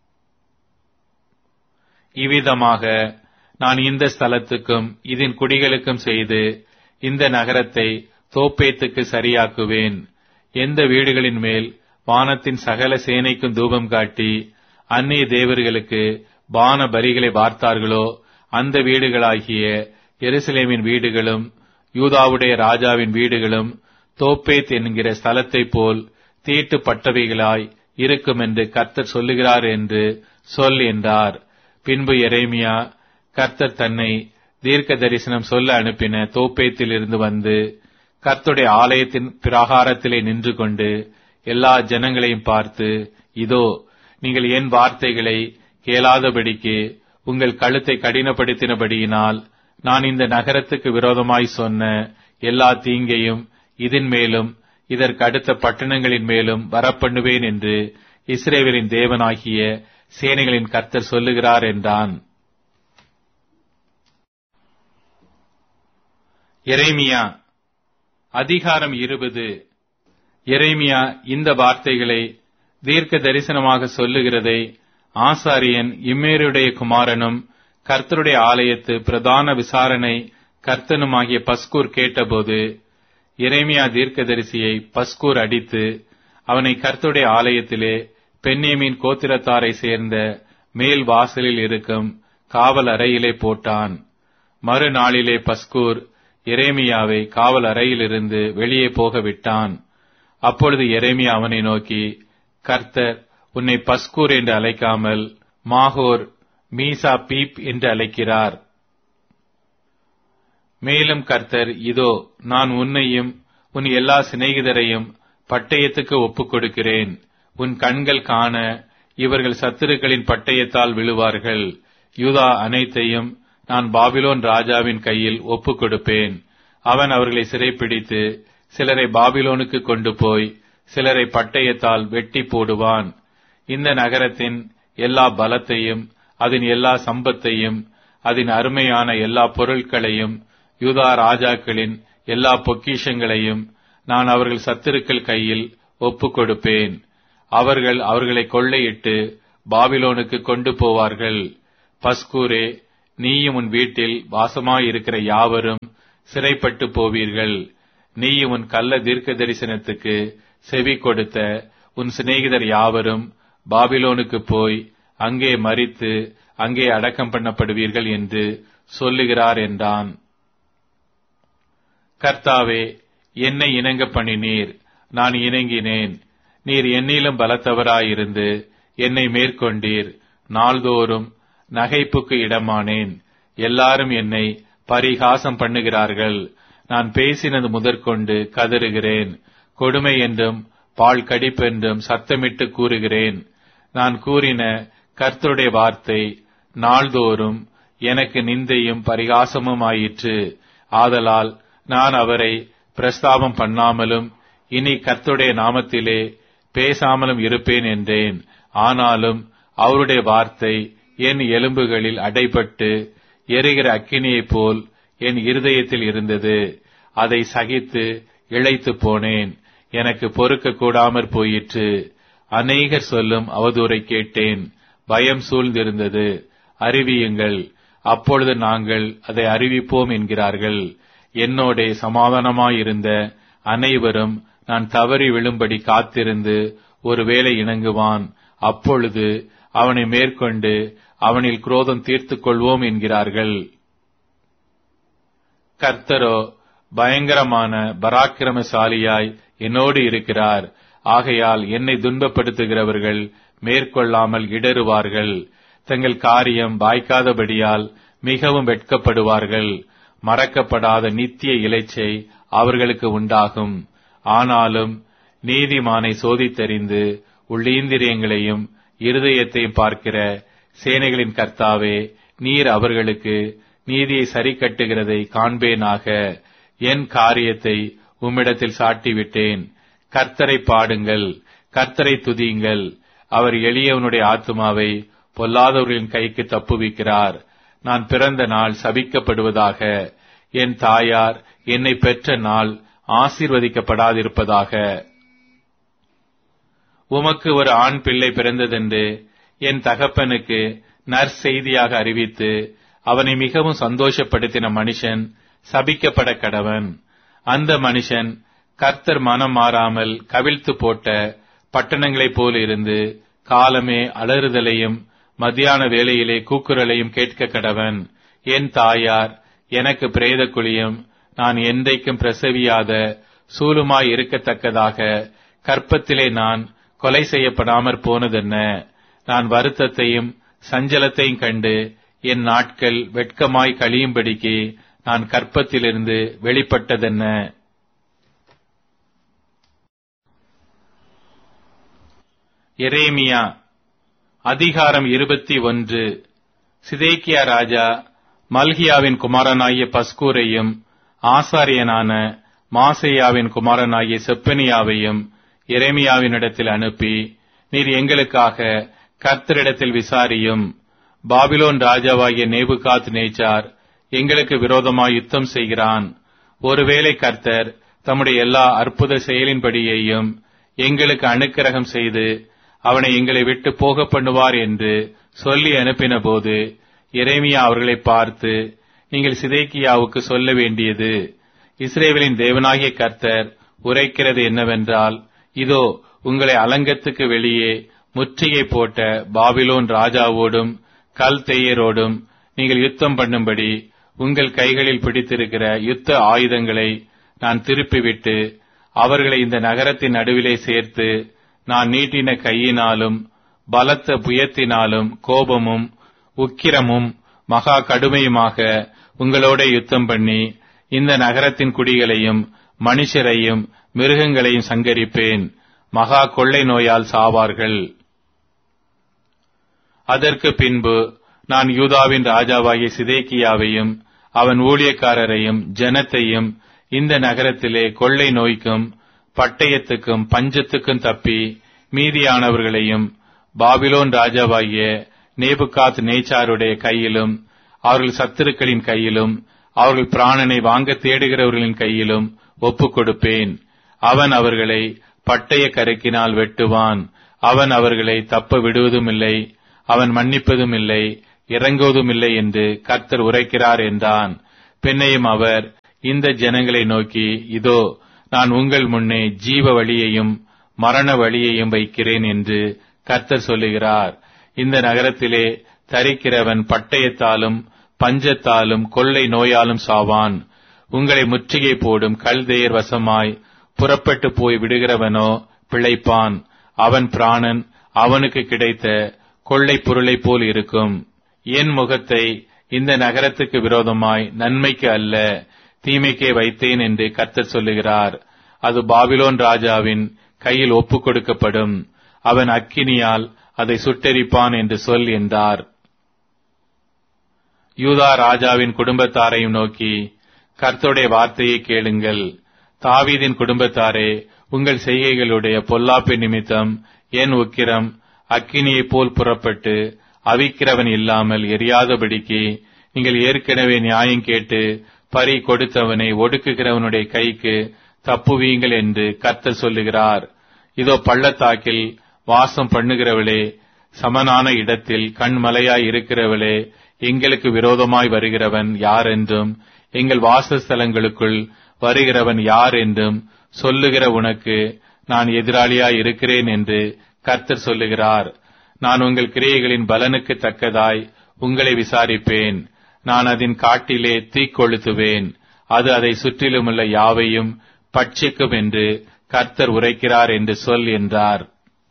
இவ்விதமாக நான் இந்த ஸ்தலத்துக்கும் இதன் குடிகளுக்கும் செய்து இந்த நகரத்தை தோப்பேத்துக்கு சரியாக்குவேன் எந்த வீடுகளின் மேல் வானத்தின் சகல சேனைக்கும் தூபம் காட்டி அந்நிய தேவர்களுக்கு பான பலிகளை வார்த்தார்களோ அந்த வீடுகளாகிய எருசலேமின் வீடுகளும் யூதாவுடைய ராஜாவின் வீடுகளும் தோப்பேத் என்கிற ஸ்தலத்தைப் போல் தீட்டுப்பட்டவைகளாய் இருக்கும் என்று கர்த்தர் சொல்லுகிறார் என்று சொல் என்றார் பின்பு எரேமியா கர்த்தர் தன்னை தீர்க்க தரிசனம் சொல்ல அனுப்பின தோப்பேத்தில் இருந்து வந்து கர்த்துடைய ஆலயத்தின் பிராகாரத்திலே நின்று கொண்டு எல்லா ஜனங்களையும் பார்த்து இதோ நீங்கள் என் வார்த்தைகளை கேளாதபடிக்கு உங்கள் கழுத்தை கடினப்படுத்தினபடியினால் நான் இந்த நகரத்துக்கு விரோதமாய் சொன்ன எல்லா தீங்கையும் இதன் மேலும் இதற்கு அடுத்த பட்டணங்களின் மேலும் வரப்பண்ணுவேன் என்று இஸ்ரேவேலின் தேவனாகிய சேனைகளின் கர்த்தர் சொல்லுகிறார் என்றான் எரேமியா அதிகாரம் இருபது எரேமியா இந்த வார்த்தைகளை தீர்க்க தரிசனமாக சொல்லுகிறதை ஆசாரியன் இம்மேருடைய குமாரனும் கர்த்தருடைய ஆலயத்து பிரதான விசாரணை கர்த்தனுமாகிய பஸ்கூர் கேட்டபோது எரேமியா தீர்க்கதரிசியை பஸ்கூர் அடித்து அவனை கர்த்தருடைய ஆலயத்திலே பென்னேமின் கோத்திரத்தாரை சேர்ந்த மேல் வாசலில் இருக்கும் காவல் அறையிலே போட்டான் மறுநாளிலே பஸ்கூர் எரேமியாவை காவல் அறையிலிருந்து வெளியே போக விட்டான் அப்பொழுது எரேமியா அவனை நோக்கி கர்த்தர் உன்னை பஸ்கூர் என்று அழைக்காமல் மாகோர் மீசா பீப் என்று அழைக்கிறார் மேலும் கர்த்தர் இதோ நான் உன்னையும் உன் எல்லா சிநேகிதரையும் பட்டயத்துக்கு ஒப்புக் கொடுக்கிறேன் உன் கண்கள் காண இவர்கள் சத்துருக்களின் பட்டயத்தால் விழுவார்கள் யூதா அனைத்தையும் நான் பாபிலோன் ராஜாவின் கையில் ஒப்புக் கொடுப்பேன் அவன் அவர்களை சிறைப்பிடித்து சிலரை பாபிலோனுக்கு கொண்டு போய் சிலரை பட்டயத்தால் வெட்டி போடுவான் இந்த நகரத்தின் எல்லா பலத்தையும் அதன் எல்லா சம்பத்தையும் அதன் அருமையான எல்லா பொருட்களையும் யூதா ராஜாக்களின் எல்லா பொக்கிஷங்களையும் நான் அவர்கள் சத்துருக்கள் கையில் ஒப்புக் கொடுப்பேன் அவர்கள் அவர்களை கொள்ளையிட்டு பாபிலோனுக்கு கொண்டு போவார்கள் பஸ்கூரே நீயும் உன் வீட்டில் வாசமாயிருக்கிற யாவரும் சிறைப்பட்டு போவீர்கள் நீயும் உன் கள்ள தீர்க்க தரிசனத்துக்கு செவி கொடுத்த உன் சிநேகிதர் யாவரும் பாபிலோனுக்கு போய் அங்கே மரித்து அங்கே அடக்கம் பண்ணப்படுவீர்கள் என்று சொல்லுகிறார் என்றான் கர்த்தாவே என்னை இணங்க பண்ணினீர் நான் இணங்கினேன் நீர் என்னிலும் பலத்தவராயிருந்து என்னை மேற்கொண்டீர் நாள்தோறும் நகைப்புக்கு இடமானேன் எல்லாரும் என்னை பரிகாசம் பண்ணுகிறார்கள் நான் பேசினது முதற்கொண்டு கதறுகிறேன் கொடுமை என்றும் பால் கடிப்பென்றும் சத்தமிட்டு கூறுகிறேன் நான் கூறின கர்த்தருடைய வார்த்தை நாள்தோறும் எனக்கு நிந்தையும் பரிகாசமும் ஆயிற்று ஆதலால் நான் அவரை பிரஸ்தாபம் பண்ணாமலும் இனி கர்த்தருடைய நாமத்திலே பேசாமலும் இருப்பேன் என்றேன் ஆனாலும் அவருடைய வார்த்தை என் எலும்புகளில் அடைபட்டு எரிகிற அக்கினியைப் போல் என் இருதயத்தில் இருந்தது அதை சகித்து இழைத்து போனேன் எனக்கு பொறுக்க கூடாமற் போயிற்று அநேகர் சொல்லும் அவதூறை கேட்டேன் பயம் சூழ்ந்திருந்தது அறிவியுங்கள் அப்பொழுது நாங்கள் அதை அறிவிப்போம் என்கிறார்கள் என்னோடே சமாதானமாயிருந்த அனைவரும் நான் தவறி விழும்படி காத்திருந்து ஒருவேளை இணங்குவான் அப்பொழுது அவனை மேற்கொண்டு அவனில் குரோதம் தீர்த்துக் கொள்வோம் என்கிறார்கள் கர்த்தரோ பயங்கரமான பராக்கிரமசாலியாய் என்னோடு இருக்கிறார் ஆகையால் என்னை துன்பப்படுத்துகிறவர்கள் மேற்கொள்ளாமல் இடறுவார்கள் தங்கள் காரியம் வாய்க்காதபடியால் மிகவும் வெட்கப்படுவார்கள் மறக்கப்படாத நித்திய இலைச்சை அவர்களுக்கு உண்டாகும் ஆனாலும் நீதிமானை சோதித்தறிந்து உள்ளீந்திரியங்களையும் இருதயத்தையும் பார்க்கிற சேனைகளின் கர்த்தாவே நீர் அவர்களுக்கு நீதியை சரி கட்டுகிறதை காண்பேனாக என் காரியத்தை உம்மிடத்தில் சாட்டிவிட்டேன் கர்த்தரை பாடுங்கள் கர்த்தரை துதியுங்கள் அவர் எளியவனுடைய ஆத்மாவை பொல்லாதவர்களின் கைக்கு தப்புவிக்கிறார் நான் பிறந்த நாள் சபிக்கப்படுவதாக என் தாயார் என்னை பெற்ற நாள் ஆசீர்வதிக்கப்படாதிருப்பதாக உமக்கு ஒரு ஆண் பிள்ளை பிறந்ததென்று என் தகப்பனுக்கு நற்செய்தியாக அறிவித்து அவனை மிகவும் சந்தோஷப்படுத்தின மனுஷன் சபிக்கப்பட கடவன் அந்த மனுஷன் கர்த்தர் மனம் மாறாமல் கவிழ்த்து போட்ட பட்டணங்களைப் போல இருந்து காலமே அலறுதலையும் மத்தியான வேளையிலே கூக்குரலையும் கேட்க கடவன் என் தாயார் எனக்கு பிரேத குழியும் நான் என்றைக்கும் பிரசவியாத சூலுமாய் இருக்கத்தக்கதாக கற்பத்திலே நான் கொலை செய்யப்படாமற் போனதென்ன நான் வருத்தத்தையும் சஞ்சலத்தையும் கண்டு என் நாட்கள் வெட்கமாய் கழியும்படிக்கு நான் கற்பத்திலிருந்து வெளிப்பட்டதென்ன எரேமியா அதிகாரம் இருபத்தி ஒன்று சிதேக்கியா ராஜா மல்கியாவின் குமாரனாகிய பஸ்கூரையும் ஆசாரியனான மாசையாவின் குமாரனாகிய செப்பனியாவையும் எரேமியாவினிடத்தில் அனுப்பி நீர் எங்களுக்காக கர்த்தரிடத்தில் விசாரியும் பாபிலோன் ராஜாவாகிய நேபுகாத் நேச்சார் எங்களுக்கு விரோதமாய் யுத்தம் செய்கிறான் ஒருவேளை கர்த்தர் தம்முடைய எல்லா அற்புத செயலின்படியையும் எங்களுக்கு அனுக்கிரகம் செய்து அவனை எங்களை விட்டு போக பண்ணுவார் என்று சொல்லி அனுப்பின போது எரேமியா அவர்களை பார்த்து நீங்கள் சிதேக்கியாவுக்கு சொல்ல வேண்டியது இஸ்ரேவேலின் தேவனாகிய கர்த்தர் உரைக்கிறது என்னவென்றால் இதோ உங்களை அலங்கத்துக்கு வெளியே முற்றுகை போட்ட பாபிலோன் ராஜாவோடும் கல் தேயரோடும் நீங்கள் யுத்தம் பண்ணும்படி உங்கள் கைகளில் பிடித்திருக்கிற யுத்த ஆயுதங்களை நான் திருப்பிவிட்டு அவர்களை இந்த நகரத்தின் நடுவிலே சேர்த்து நான் நீட்டின கையினாலும் பலத்த புயத்தினாலும் கோபமும் உக்கிரமும் மகா கடுமையுமாக உங்களோட யுத்தம் பண்ணி இந்த நகரத்தின் குடிகளையும் மனுஷரையும் மிருகங்களையும் சங்கரிப்பேன் மகா கொள்ளை நோயால் சாவார்கள் அதற்கு பின்பு நான் யூதாவின் ராஜாவாகிய சிதேக்கியாவையும் அவன் ஊழியக்காரரையும் ஜனத்தையும் இந்த நகரத்திலே கொள்ளை நோய்க்கும் பட்டயத்துக்கும் பஞ்சத்துக்கும் தப்பி மீதியானவர்களையும் பாபிலோன் ராஜாவாகிய நேபுகாத் நேச்சாருடைய கையிலும் அவர்கள் சத்துருக்களின் கையிலும் அவர்கள் பிராணனை வாங்க தேடுகிறவர்களின் கையிலும் ஒப்புக் கொடுப்பேன் அவன் அவர்களை பட்டய கருக்கினால் வெட்டுவான் அவன் அவர்களை தப்ப விடுவதும் இல்லை அவன் மன்னிப்பதும் இல்லை இறங்குவதுமில்லை என்று கர்த்தர் உரைக்கிறார் என்றான் பின்னையும் அவர் இந்த ஜனங்களை நோக்கி இதோ நான் உங்கள் முன்னே ஜீவ வழியையும் மரண வழியையும் வைக்கிறேன் என்று கர்த்தர் சொல்லுகிறார் இந்த நகரத்திலே தரிக்கிறவன் பட்டயத்தாலும் பஞ்சத்தாலும் கொள்ளை நோயாலும் சாவான் உங்களை முற்றுகை போடும் கல்தேயர் வசமாய் புறப்பட்டு போய் விடுகிறவனோ பிழைப்பான் அவன் பிராணன் அவனுக்கு கிடைத்த கொள்ளை பொருளை போல் இருக்கும் என் முகத்தை இந்த நகரத்துக்கு விரோதமாய் நன்மைக்கு அல்ல தீமைக்கே வைத்தேன் என்று கர்த்தர் சொல்லுகிறார் அது பாபிலோன் ராஜாவின் கையில் ஒப்புக் கொடுக்கப்படும் அவன் அக்கினியால் அதை சுட்டெரிப்பான் என்று சொல் என்றார் யூதா ராஜாவின் குடும்பத்தாரையும் நோக்கி கர்த்தருடைய வார்த்தையை கேளுங்கள் தாவீதின் குடும்பத்தாரே உங்கள் செய்கைகளுடைய பொல்லாப்பு நிமித்தம் என் உக்கிரம் அக்கினியைப் போல் புறப்பட்டு அவிக்கிறவன் இல்லாமல் எரியாதபடிக்கு நீங்கள் ஏற்கனவே நியாயம் கேட்டு பறி கொடுத்தவனை ஒடுக்குகிறவனுடைய கைக்கு தப்புவீங்கள் என்று கர்த்தர் சொல்லுகிறார் இதோ பள்ளத்தாக்கில் வாசம் பண்ணுகிறவளே சமனான இடத்தில் கண்மலையாய் இருக்கிறவளே எங்களுக்கு விரோதமாய் வருகிறவன் யார் என்றும் எங்கள் வாசஸ்தலங்களுக்குள் வருகிறவன் யார் என்றும் சொல்லுகிற உனக்கு நான் எதிராளியாய் இருக்கிறேன் என்று கர்த்தர் சொல்லுகிறார் நான் உங்கள் கிரியைகளின் பலனுக்கு தக்கதாய் உங்களை விசாரிப்பேன் நான் அதன் காட்டிலே தீக்கொளுத்துவேன் அது அதை சுற்றிலுமுள்ள யாவையும் பட்சிக்கும் என்று கர்த்தர் உரைக்கிறார் என்று சொல் என்றார்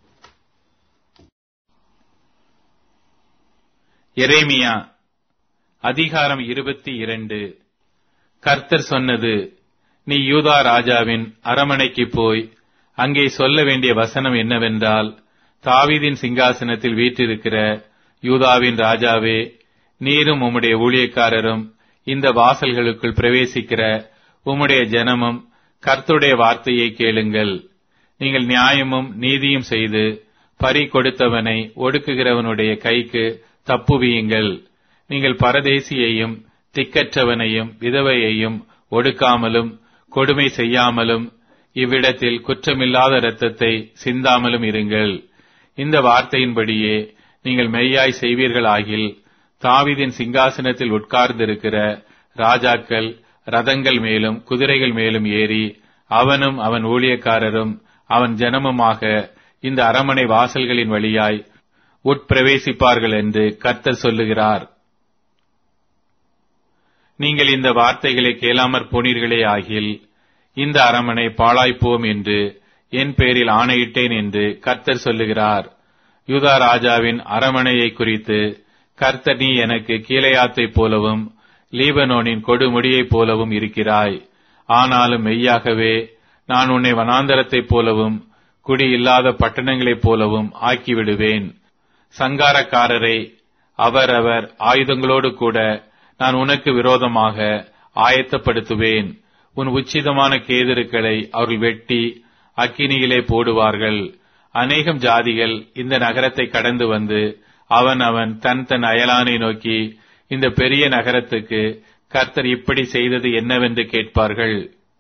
எரேமியா அதிகாரம் இருபத்தி இரண்டு கர்த்தர் சொன்னது நீ யூதா ராஜாவின் அரமனைக்கு போய் அங்கே சொல்ல வேண்டிய வசனம் என்னவென்றால் தாவீதின் சிங்காசனத்தில் வீற்றிருக்கிற யூதாவின் ராஜாவே நீரும் உம்முடைய ஊழியக்காரரும் இந்த வாசல்களுக்குள் பிரவேசிக்கிற உம்முடைய ஜனமும் கர்த்தருடைய வார்த்தையை கேளுங்கள் நீங்கள் நியாயமும் நீதியும் செய்து பறி கொடுத்தவனை ஒடுக்குகிறவனுடைய கைக்கு தப்புவியுங்கள் நீங்கள் பரதேசியையும் திக்கற்றவனையும் விதவையையும் ஒடுக்காமலும் கொடுமை செய்யாமலும் இவ்விடத்தில் குற்றமில்லாத இரத்தத்தை சிந்தாமலும் இருங்கள் இந்த வார்த்தையின்படியே நீங்கள் மெய்யாய் செய்வீர்களாகில் தாவிதின் சிங்காசனத்தில் உட்கார்ந்திருக்கிற ராஜாக்கள் ரதங்கள் மேலும் குதிரைகள் மேலும் ஏறி அவனும் அவன் ஊழியக்காரரும் அவன் ஜனமுமாக இந்த அரமனை வாசல்களின் வழியாய் உட்பிரவேசிப்பார்கள் என்று கர்த்தர் சொல்லுகிறார் நீங்கள் இந்த வார்த்தைகளை கேளாமற் போனீர்களே ஆகில் இந்த அரமனை பாழாய்ப்போம் என்று என் பேரில் ஆணையிட்டேன் என்று கர்த்தர் சொல்லுகிறார் யூதா ராஜாவின் அரமனையை குறித்து கர்த்தர் நீ எனக்கு கீழையாத்தைப் போலவும் லீபனோனின் கொடுமுடியைப் போலவும் இருக்கிறாய் ஆனாலும் மெய்யாகவே நான் உன்னை வனாந்தரத்தைப் போலவும் குடி இல்லாத பட்டணங்களைப் போலவும் ஆக்கிவிடுவேன் சங்காரக்காரரை அவரவர் ஆயுதங்களோடு கூட நான் உனக்கு விரோதமாக ஆயத்தப்படுத்துவேன் உன் உச்சிதமான கேதுருக்களை அவர்கள் வெட்டி அக்கினியிலே போடுவார்கள் அநேகம் ஜாதிகள் இந்த நகரத்தை கடந்து வந்து அவன் அவன் தன் தன் அயலானை நோக்கி இந்த பெரிய நகரத்துக்கு கர்த்தர் இப்படி செய்தது என்னவென்று கேட்பார்கள்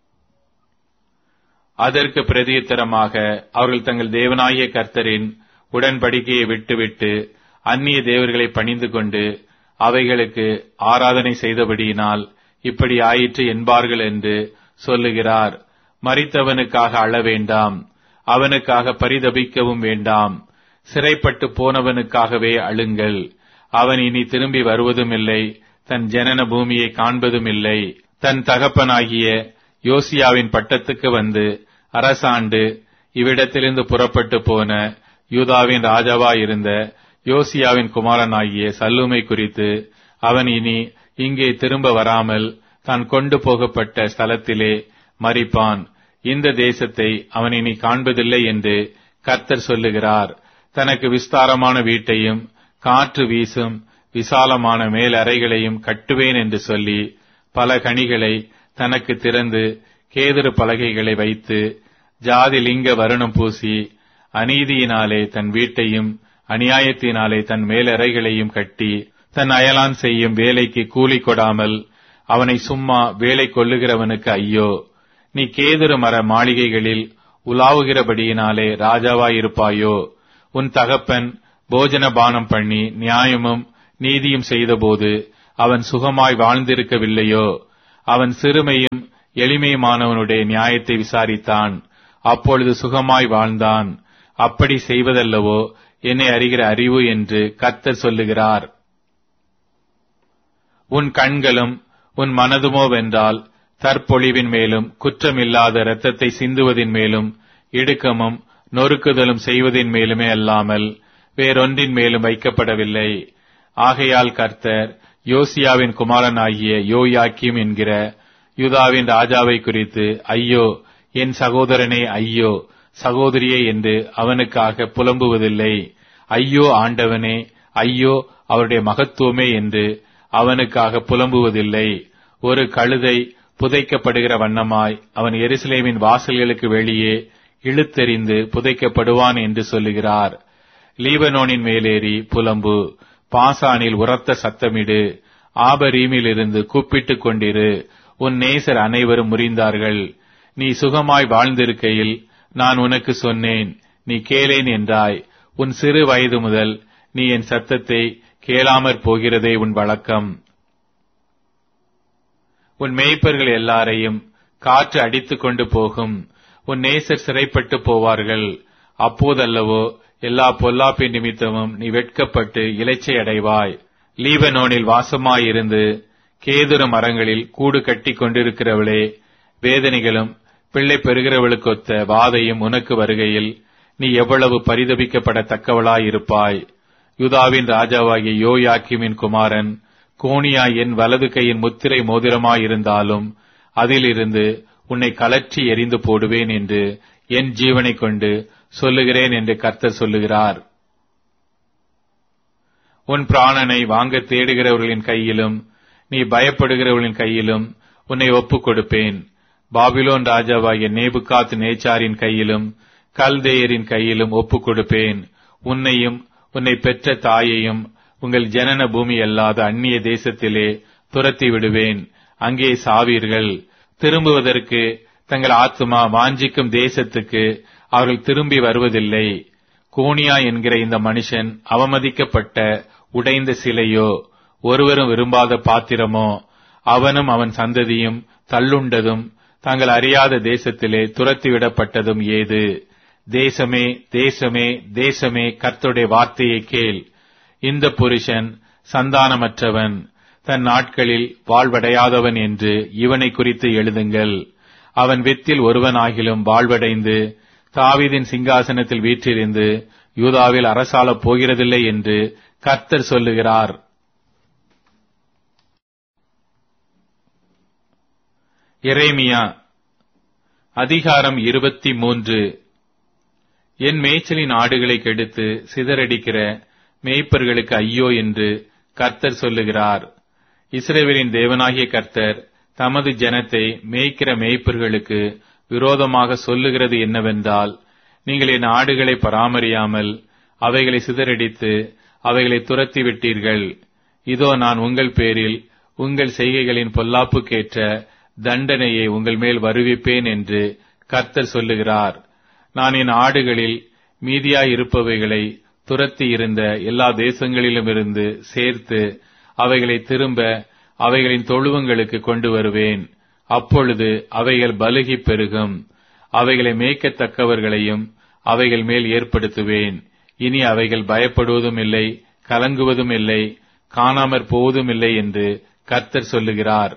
அதற்கு பிரதியுத்தரமாக அவர்கள் தங்கள் தேவனாகிய கர்த்தரின் உடன்படிக்கையை விட்டுவிட்டு அந்நிய தேவர்களை பணிந்து கொண்டு அவைகளுக்கு ஆராதனை செய்தபடியினால் இப்படி ஆயிற்று என்பார்கள் என்று சொல்லுகிறார் மறித்தவனுக்காக அழ வேண்டாம் அவனுக்காக பரிதபிக்கவும் வேண்டாம் சிறைப்பட்டு போனவனுக்காகவே அழுங்கள் அவன் இனி திரும்பி வருவதும் இல்லை தன் ஜனன பூமியை காண்பதும் இல்லை தன் தகப்பனாகிய யோசியாவின் பட்டத்துக்கு வந்து அரசாண்டு இவ்விடத்திலிருந்து புறப்பட்டு போன யூதாவின் ராஜாவாயிருந்த யோசியாவின் குமாரனாகிய சல்லூமை குறித்து அவன் இனி இங்கே திரும்ப வராமல் தான் கொண்டு போகப்பட்ட ஸ்தலத்திலே மறிப்பான் இந்த தேசத்தை அவன் இனி காண்பதில்லை என்று கர்த்தர் சொல்லுகிறார் தனக்கு விஸ்தாரமான வீட்டையும் காற்று வீசும் விசாலமான மேலறைகளையும் கட்டுவேன் என்று சொல்லி பல கனிகளை தனக்கு திறந்து கேதுரு பலகைகளை வைத்து ஜாதி லிங்க வருணம் பூசி அநீதியினாலே தன் வீட்டையும் அநியாயத்தினாலே தன் மேலறைகளையும் கட்டி தன் அயலான் செய்யும் வேலைக்கு கூலி கொடாமல் அவனை சும்மா வேலை கொள்ளுகிறவனுக்கு ஐயோ நீ கேதுரு மர மாளிகைகளில் உலாவுகிறபடியினாலே ராஜாவாயிருப்பாயோ உன் தகப்பன் போஜன பானம் பண்ணி நியாயமும் நீதியும் செய்தபோது அவன் சுகமாய் வாழ்ந்திருக்கவில்லையோ அவன் சிறுமையும் எளிமையுமானவனுடைய நியாயத்தை விசாரித்தான் அப்பொழுது சுகமாய் வாழ்ந்தான் அப்படி செய்வதல்லவோ என்னை அறிகிற அறிவு என்று கர்த்தர் சொல்லுகிறார் உன் கண்களும் உன் மனதுமோ வென்றால் தற்பொழிவின் மேலும் குற்றமில்லாத இரத்தத்தை சிந்துவதின் மேலும் இடுக்கமும் நொறுக்குதலும் செய்வதின் மேலுமே அல்லாமல் வேறொன்றின் மேலும் வைக்கப்படவில்லை ஆகையால் கர்த்தர் யோசியாவின் குமாரனாகிய யோயாக்கிம் என்கிற யூதாவின் ராஜாவை குறித்து ஐயோ என் சகோதரனே ஐயோ சகோதரியே என்று அவனுக்காக புலம்புவதில்லை ஐயோ ஆண்டவனே ஐயோ அவருடைய மகத்துவமே என்று அவனுக்காக புலம்புவதில்லை ஒரு கழுதை புதைக்கப்படுகிற வண்ணமாய் அவன் எருசலேமின் வாசல்களுக்கு வெளியே இழுத்தெறிந்து புதைக்கப்படுவான் என்று சொல்லுகிறார் லீபனோனின் மேலேறி புலம்பு பாசானில் உரத்த சத்தமிடு ஆபரீமிலிருந்து கூப்பிட்டுக் கொண்டிரு உன் நேசர் அனைவரும் முறிந்தார்கள் நீ சுகமாய் வாழ்ந்திருக்கையில் நான் உனக்கு சொன்னேன் நீ கேளேன் என்றாய் உன் சிறு வயது முதல் நீ என் சத்தத்தை கேளாமற் போகிறதே உன் வழக்கம் உன் மேய்ப்பர்கள் எல்லாரையும் காற்று அடித்துக் கொண்டு போகும் உன் நேசர் சிறைப்பட்டு போவார்கள் அப்போதல்லவோ எல்லா பொல்லாப்பின் நிமித்தமும் நீ வெட்கப்பட்டு இலைச்சை அடைவாய் லீபனோனில் வாசமாயிருந்து கேதுர மரங்களில் கூடு கட்டி கொண்டிருக்கிறவளே வேதனைகளும் பிள்ளை பெறுகிறவளுக்கொத்த வாதையும் உனக்கு வருகையில் நீ எவ்வளவு பரிதபிக்கப்படத்தக்கவளாயிருப்பாய் யூதாவின் ராஜாவாகிய யோயாக்கிமின் குமாரன் கோணியா என் வலது கையின் முத்திரை மோதிரமாயிருந்தாலும் அதிலிருந்து உன்னை கலற்றி எரிந்து போடுவேன் என்று என் ஜீவனை கொண்டு சொல்லுகிறேன் என்று கர்த்தர் சொல்லுகிறார் உன் பிராணனை வாங்க தேடுகிறவர்களின் கையிலும் நீ பயப்படுகிறவர்களின் கையிலும் உன்னை ஒப்புக் கொடுப்பேன் பாபிலோன் ராஜாவாகிய நேபுகாத் நேச்சாரின் கையிலும் கல்தேயரின் கையிலும் ஒப்புக் கொடுப்பேன் உன்னையும் உன்னை பெற்ற தாயையும் உங்கள் ஜனன பூமி அல்லாத அந்நிய தேசத்திலே துரத்தி விடுவேன் அங்கே சாவீர்கள் திரும்புவதற்கு தங்கள் ஆத்மா வாஞ்சிக்கும் தேசத்துக்கு அவர்கள் திரும்பி வருவதில்லை கோனியா என்கிற இந்த மனுஷன் அவமதிக்கப்பட்ட உடைந்த சிலையோ ஒருவரும் விரும்பாத பாத்திரமோ அவனும் அவன் சந்ததியும் தள்ளுண்டதும் தாங்கள் அறியாத தேசத்திலே துரத்திவிடப்பட்டதும் ஏது தேசமே தேசமே தேசமே கர்த்தருடைய வார்த்தையை கேள் இந்த புருஷன் சந்தானமற்றவன் தன் நாட்களில் வாழ்வடையாதவன் என்று இவனை குறித்து எழுதுங்கள் அவன் வித்தில் ஒருவனாகிலும் வாழ்வடைந்து தாவீதின் சிங்காசனத்தில் வீற்றிருந்து யூதாவில் அரசாளப் போகிறதில்லை என்று கர்த்தர் சொல்லுகிறார் எரேமியா அதிகாரம் இருபத்தி மூன்று என் மேய்ச்சலின் ஆடுகளை கெடுத்து சிதறடிக்கிற மேய்ப்பர்களுக்கு ஐயோ என்று கர்த்தர் சொல்லுகிறார் இஸ்ரேவேலின் தேவனாகிய கர்த்தர் தமது ஜனத்தை மேய்க்கிற மேய்ப்பர்களுக்கு விரோதமாக சொல்லுகிறது என்னவென்றால் நீங்கள் என் ஆடுகளை பராமரியாமல் அவைகளை சிதறடித்து அவைகளை துரத்தி விட்டீர்கள் இதோ நான் உங்கள் பேரில் உங்கள் செய்கைகளின் பொல்லாப்புக்கேற்ற தண்டனையை உங்கள் மேல் வருவிப்பேன் என்று கர்த்தர் சொல்லுகிறார் நான் என் ஆடுகளில் மீதியாயிருப்பவைகளை துரத்தி இருந்த எல்லா தேசங்களிலுமிருந்து சேர்த்து அவைகளை திரும்ப அவைகளின் தொழுவங்களுக்கு கொண்டு வருவேன் அப்பொழுது அவைகள் பலுகி பெருகும் அவைகளை மேய்க்கத்தக்கவர்களையும் அவைகள் மேல் ஏற்படுத்துவேன் இனி அவைகள் பயப்படுவதும் இல்லை கலங்குவதும் இல்லை காணாமற் போவதும் இல்லை என்று கர்த்தர் சொல்லுகிறார்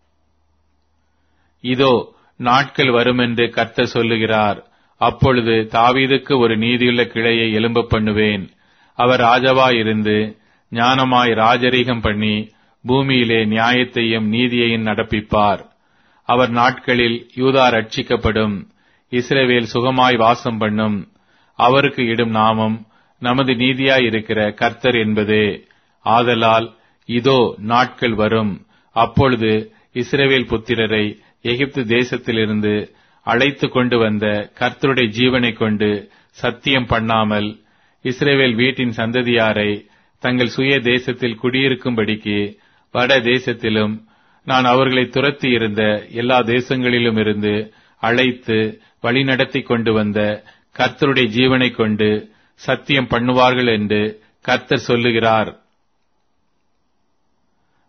இதோ நாட்கள் வருமென்று கர்த்தர் சொல்லுகிறார் அப்பொழுது தாவீதுக்கு ஒரு நீதியுள்ள கிளையை எலும்ப பண்ணுவேன் அவர் ராஜாவாயிருந்து ஞானமாய் ராஜரீகம் பண்ணி பூமியிலே நியாயத்தையும் நீதியையும் நடப்பிப்பார் அவர் நாட்களில் யூதா ரட்சிக்கப்படும் இஸ்ரவேல் சுகமாய் வாசம் பண்ணும் அவருக்கு இடும் நாமம் நமது நீதியாயிருக்கிற கர்த்தர் என்பதே ஆதலால் இதோ நாட்கள் வரும் அப்பொழுது இஸ்ரவேல் புத்திரரை எகிப்து தேசத்திலிருந்து அழைத்து கொண்டு வந்த கர்த்தருடைய ஜீவனை கொண்டு சத்தியம் பண்ணாமல் இஸ்ரேவேல் வீட்டின் சந்ததியாரை தங்கள் சுய தேசத்தில் குடியிருக்கும்படிக்கு வட தேசத்திலும் நான் அவர்களை துரத்தி இருந்த எல்லா தேசங்களிலும் இருந்து அழைத்து வழிநடத்தி கொண்டு வந்த கர்த்தருடைய ஜீவனை கொண்டு சத்தியம் பண்ணுவார்கள் என்று கர்த்தர் சொல்லுகிறார்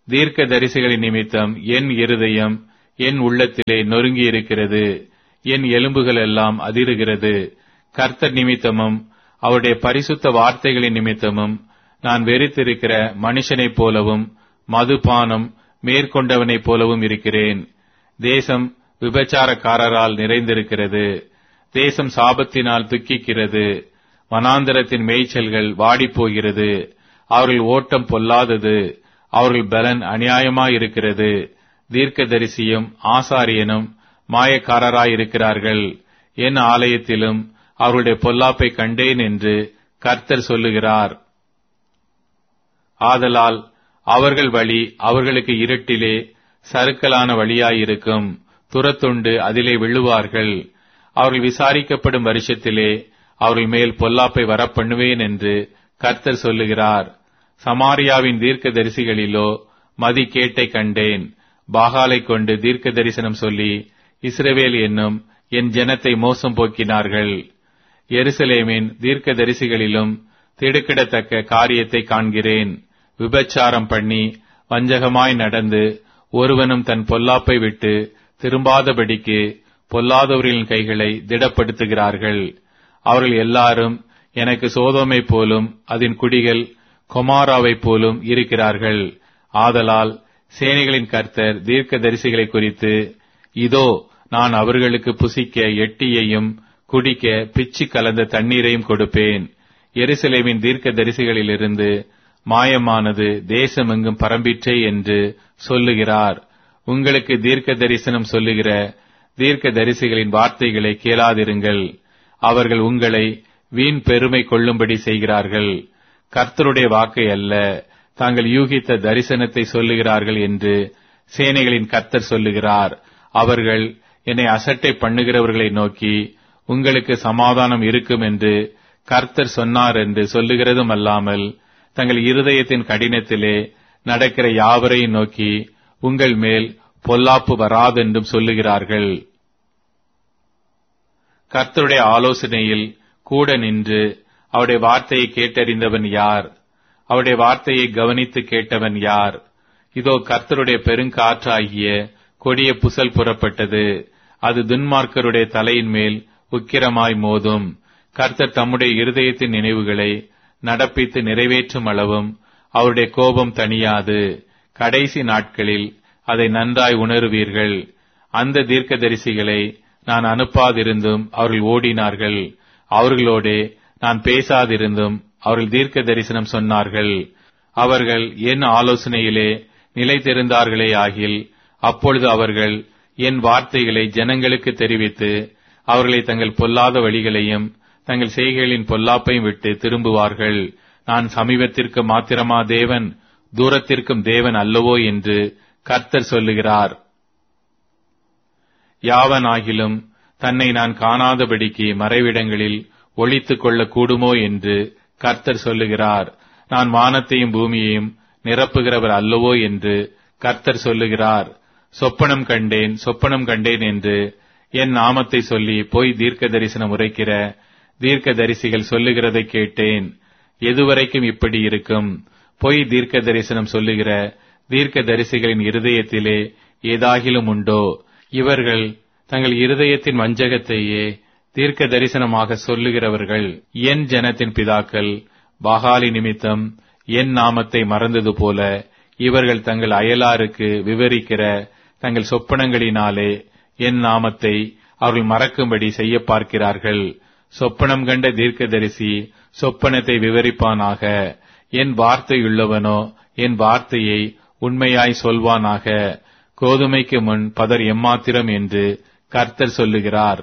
தீர்க்க தரிசிகளின் நிமித்தம் என் இருதயம் என் உள்ளத்திலே நொறுங்கி இருக்கிறது என் எலும்புகள் எல்லாம் அதிருகிறது கர்த்தர் நிமித்தமும் அவருடைய பரிசுத்த வார்த்தைகளின் நிமித்தமும் நான் வெறித்திருக்கிற மனுஷனைப் போலவும் மதுபானம் மேற்கொண்டவனைப் போலவும் இருக்கிறேன் தேசம் விபச்சாரக்காரரால் நிறைந்திருக்கிறது தேசம் சாபத்தினால் துக்கிக்கிறது வனாந்தரத்தின் மேய்ச்சல்கள் வாடிப்போகிறது அவர்கள் ஓட்டம் பொல்லாதது அவர்கள் பலன் அநியாயமாயிருக்கிறது தீர்க்கதரிசியும் ஆசாரியனும் மாயக்காரராயிருக்கிறார்கள் என் ஆலயத்திலும் அவருடைய பொல்லாப்பை கண்டேன் என்று கர்த்தர் சொல்லுகிறார் ஆதலால் அவர்கள் வழி அவர்களுக்கு இருட்டிலே சறுக்கலான வழியாயிருக்கும் துரத்துண்டு அதிலே விழுவார்கள் அவர்கள் விசாரிக்கப்படும் வருஷத்திலே அவர்கள் மேல் பொல்லாப்பை வரப்பண்ணுவேன் என்று கர்த்தர் சொல்லுகிறார் சமாரியாவின் தீர்க்க தரிசிகளிலோ மதி கேட்டை கண்டேன் பாகாலை கொண்டு தீர்க்க தரிசனம் சொல்லி இஸ்ரவேல் என்னும் என் ஜனத்தை மோசம் போக்கினார்கள் எருசலேமின் தீர்க்க தரிசிகளிலும் திடுக்கிடத்தக்க காரியத்தை காண்கிறேன் விபச்சாரம் பண்ணி வஞ்சகமாய் நடந்து ஒருவனும் தன் பொல்லாப்பை விட்டு திரும்பாதபடிக்கு பொல்லாதவர்களின் கைகளை திடப்படுத்துகிறார்கள் அவர்கள் எல்லாரும் எனக்கு சோதோமை போலும் அதன் குடிகள் கொமாராவைப் போலும் இருக்கிறார்கள் ஆதலால் சேனைகளின் கர்த்தர் தீர்க்க தரிசிகளை குறித்து இதோ நான் அவர்களுக்கு புசிக்க எட்டியையும் குடிக்க பிச்சு கலந்த தண்ணீரையும் கொடுப்பேன் எருசலேமின் தீர்க்க தரிசிகளிலிருந்து மாயமானது தேசமெங்கும் பரம்பிற்றே என்று சொல்லுகிறார் உங்களுக்கு தீர்க்க தரிசனம் சொல்லுகிற தீர்க்க தரிசிகளின் வார்த்தைகளை கேளாதிருங்கள் அவர்கள் உங்களை வீண் பெருமை கொள்ளும்படி செய்கிறார்கள் கர்த்தருடைய வாக்கை அல்ல தாங்கள் யூகித்த தரிசனத்தை சொல்லுகிறார்கள் என்று சேனைகளின் கர்த்தர் சொல்லுகிறார் அவர்கள் என்னை அசட்டை பண்ணுகிறவர்களை நோக்கி உங்களுக்கு சமாதானம் இருக்கும் என்று கர்த்தர் சொன்னார் என்று சொல்லுகிறதும் அல்லாமல் தங்கள் இருதயத்தின் கடினத்திலே நடக்கிற யாவரையும் நோக்கி உங்கள் மேல் பொல்லாப்பு வராதென்றும் சொல்லுகிறார்கள் கர்த்தருடைய ஆலோசனையில் கூட நின்று அவருடைய வார்த்தையை கேட்டறிந்தவன் யார் அவருடைய வார்த்தையை கவனித்து கேட்டவன் யார் இதோ கர்த்தருடைய பெருங்காற்றாகிய கொடிய புசல் புறப்பட்டது அது துன்மார்க்கருடைய தலையின் மேல் உக்கிரமாய் மோதும் கர்த்தர் தம்முடைய இருதயத்தின் நினைவுகளை நடப்பித்து நிறைவேற்றும் அளவும் அவருடைய கோபம் தணியாது கடைசி நாட்களில் அதை நன்றாய் உணருவீர்கள் அந்த தீர்க்கதரிசிகளை நான் அனுப்பாதிருந்தும் அவர்கள் ஓடினார்கள் அவர்களோடே நான் பேசாதிருந்தும் அவர்கள் தீர்க்க தரிசனம் சொன்னார்கள் அவர்கள் என் ஆலோசனையிலே நிலைத்திருந்தார்களே ஆகில் அப்பொழுது அவர்கள் என் வார்த்தைகளை ஜனங்களுக்கு தெரிவித்து அவர்களை தங்கள் பொல்லாத வழிகளையும் தங்கள் செய்கைகளின் பொல்லாப்பையும் விட்டு திரும்புவார்கள் நான் சமீபத்திற்கு மாத்திரமா தேவன் தூரத்திற்கும் தேவன் அல்லவோ என்று கர்த்தர் சொல்லுகிறார் யாவனாகிலும் தன்னை நான் காணாதபடிக்கு மறைவிடங்களில் ஒளித்துக் கொள்ள கூடுமோ என்று கர்த்தர் சொல்லுகிறார் நான் வானத்தையும் பூமியையும் நிரப்புகிறவர் அல்லவோ என்று கர்த்தர் சொல்லுகிறார் சொப்பனம் கண்டேன் சொப்பனம் கண்டேன் என்று என் நாமத்தை சொல்லி போய் தீர்க்க தரிசனம் உரைக்கிற தீர்க்க தரிசிகள் சொல்லுகிறதை கேட்டேன் எதுவரைக்கும் இப்படி இருக்கும் பொய் தீர்க்க தரிசனம் சொல்லுகிற தீர்க்க தரிசிகளின் இருதயத்திலே ஏதாகிலும் உண்டோ இவர்கள் தங்கள் இருதயத்தின் வஞ்சகத்தையே தீர்க்க தரிசனமாக சொல்லுகிறவர்கள் என் ஜனத்தின் பிதாக்கள் பாகாலி நிமித்தம் என் நாமத்தை மறந்தது போல இவர்கள் தங்கள் அயலாருக்கு விவரிக்கிற தங்கள் சொப்பனங்களினாலே என் நாமத்தை அவர்கள் மறக்கும்படி செய்ய பார்க்கிறார்கள் சொப்பனம் கண்ட தீர்க்கதரிசி சொப்பனத்தை விவரிப்பானாக என் வார்த்தையுள்ளவனோ என் வார்த்தையை உண்மையாய் சொல்வானாக கோதுமைக்கு முன் பதர் எம்மாத்திரம் என்று கர்த்தர் சொல்லுகிறார்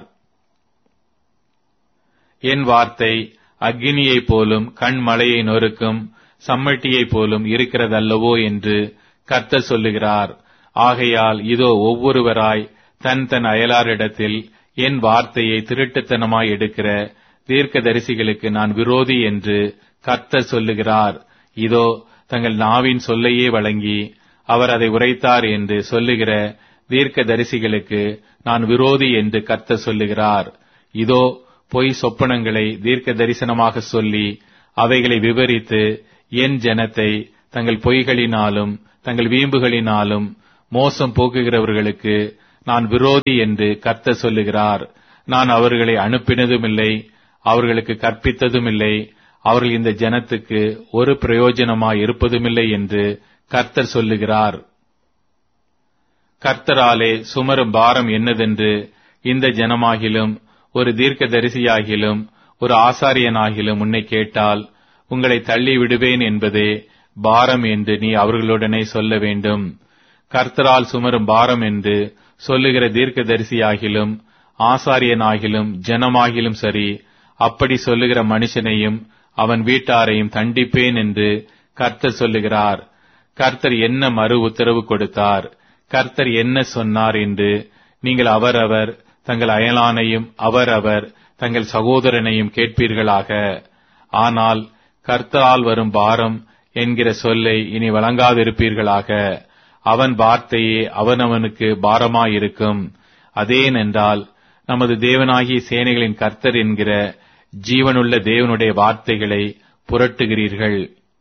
என் வார்த்தை அக்னியைப் போலும் கண்மலையை நொறுக்கும் சம்மட்டியைப் போலும் இருக்கிறதல்லவோ என்று கர்த்தர் சொல்லுகிறார் ஆகையால் இதோ ஒவ்வொருவராய் தன் தன் அயலாரிடத்தில் என் வார்த்தையை திருட்டுத்தனமாய் எடுக்கிற தீர்க்கதரிசிகளுக்கு நான் விரோதி என்று கர்த்தர் சொல்லுகிறார் இதோ தங்கள் நாவின் சொல்லையே வழங்கி அவர் அதை உரைத்தார் என்று சொல்லுகிற தீர்க்க தரிசிகளுக்கு நான் விரோதி என்று கர்த்தர் சொல்லுகிறார் இதோ பொய் சொப்பனங்களை தீர்க்க தரிசனமாக சொல்லி அவைகளை விவரித்து என் ஜனத்தை தங்கள் பொய்களினாலும் தங்கள் வீம்புகளினாலும் மோசம் போக்குகிறவர்களுக்கு நான் விரோதி என்று கர்த்தர் சொல்லுகிறார் நான் அவர்களை அனுப்பினதும் இல்லை அவர்களுக்கு கற்பித்ததும் இல்லை அவர்கள் இந்த ஜனத்துக்கு ஒரு பிரயோஜனமாய் இருப்பதுமில்லை என்று கர்த்தர் சொல்லுகிறார் கர்த்தராலே சுமரும் பாரம் என்னதென்று இந்த ஜனமாகிலும் ஒரு தீர்க்கதரிசியாகிலும் ஒரு ஆசாரியனாகிலும் உன்னை கேட்டால் உங்களை தள்ளி விடுவேன் என்பதே பாரம் என்று நீ அவர்களுடனே சொல்ல வேண்டும் கர்த்தரால் சுமரும் பாரம் என்று சொல்லுகிற தீர்க்கதரிசியாகிலும் ஆசாரியனாகிலும் ஜனமாகிலும் சரி அப்படி சொல்லுகிற மனுஷனையும் அவன் வீட்டாரையும் தண்டிப்பேன் என்று கர்த்தர் சொல்லுகிறார் கர்த்தர் என்ன மறு உத்தரவு கொடுத்தார் கர்த்தர் என்ன சொன்னார் என்று நீங்கள் அவரவர் தங்கள் அயலானையும் அவரவர் தங்கள் சகோதரனையும் கேட்பீர்களாக ஆனால் கர்த்தரால் வரும் பாரம் என்கிற சொல்லை இனி வழங்காதிருப்பீர்களாக அவன் வார்த்தையே அவனவனுக்கு பாரமாயிருக்கும் அதேனென்றால் நமது தேவனாகிய சேனைகளின் கர்த்தர் என்கிற ஜீவனுள்ள தேவனுடைய வார்த்தைகளை புரட்டுகிறீர்கள்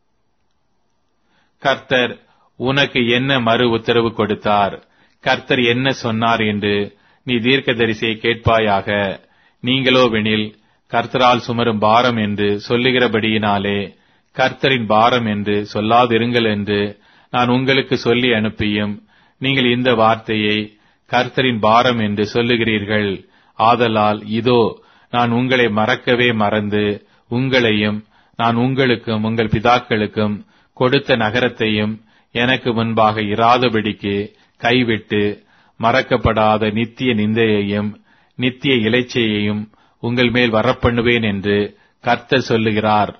கர்த்தர் உனக்கு என்ன மறு உத்தரவு கொடுத்தார் கர்த்தர் என்ன சொன்னார் என்று நீ தீர்க்கதரிசியை கேட்பாயாக நீங்களோ வெனில் கர்த்தரால் சுமரும் பாரம் என்று சொல்லுகிறபடியினாலே கர்த்தரின் பாரம் என்று சொல்லாதிருங்கள் என்று நான் உங்களுக்கு சொல்லி அனுப்பியும் நீங்கள் இந்த வார்த்தையை கர்த்தரின் பாரம் என்று சொல்லுகிறீர்கள் ஆதலால் இதோ நான் உங்களை மறக்கவே மறந்து உங்களையும் நான் உங்களுக்கும் உங்கள் பிதாக்களுக்கும் கொடுத்த நகரத்தையும் எனக்கு முன்பாக இராதபடிக்கு கைவிட்டு மறக்கப்படாத நித்திய நிந்தையையும் நித்திய இலைச்சையையும் உங்கள் மேல் வரப்பண்ணுவேன் என்று கர்த்தர் சொல்லுகிறார்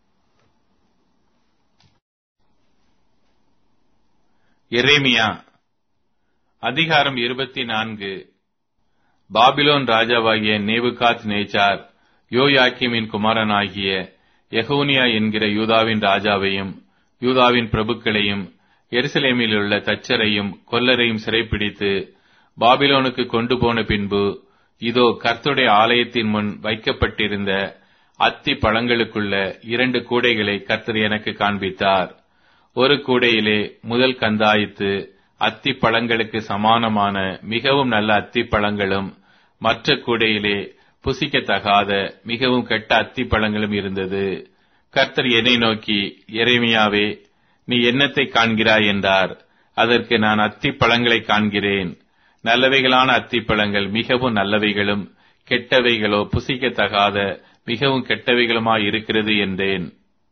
எரேமியா அதிகாரம் இருபத்தி நான்கு பாபிலோன் ராஜாவாகிய நேபுகாத் நேச்சார் யோயாக்கிமின் குமாரனாகிய எகோனியா என்கிற யூதாவின் ராஜாவையும் யூதாவின் பிரபுக்களையும் எருசலேமில் உள்ள தச்சரையும் கொல்லரையும் சிறைப்பிடித்து பாபிலோனுக்கு கொண்டு போன பின்பு இதோ கர்த்துடைய ஆலயத்தின் முன் வைக்கப்பட்டிருந்த அத்தி பழங்களுக்குள்ள இரண்டு கூடைகளை கர்த்தர் எனக்கு காண்பித்தார் ஒரு கூடையிலே முதல் கந்தாயித்து அத்தி பழங்களுக்கு சமானமான மிகவும் நல்ல அத்தி பழங்களும் மற்ற கூடையிலே புசிக்கத்தகாத மிகவும் கெட்ட அத்தி பழங்களும் இருந்தது கர்த்தர் என்னை நோக்கி எரேமியாவே நீ என்னத்தை காண்கிறாய் என்றார் அதற்கு நான் அத்தி பழங்களை காண்கிறேன் நல்லவைகளான அத்திப்பழங்கள் மிகவும் நல்லவைகளும் கெட்டவைகளோ புசிக்கத்தகாத மிகவும் கெட்டவைகளுமாய் இருக்கிறது என்றேன்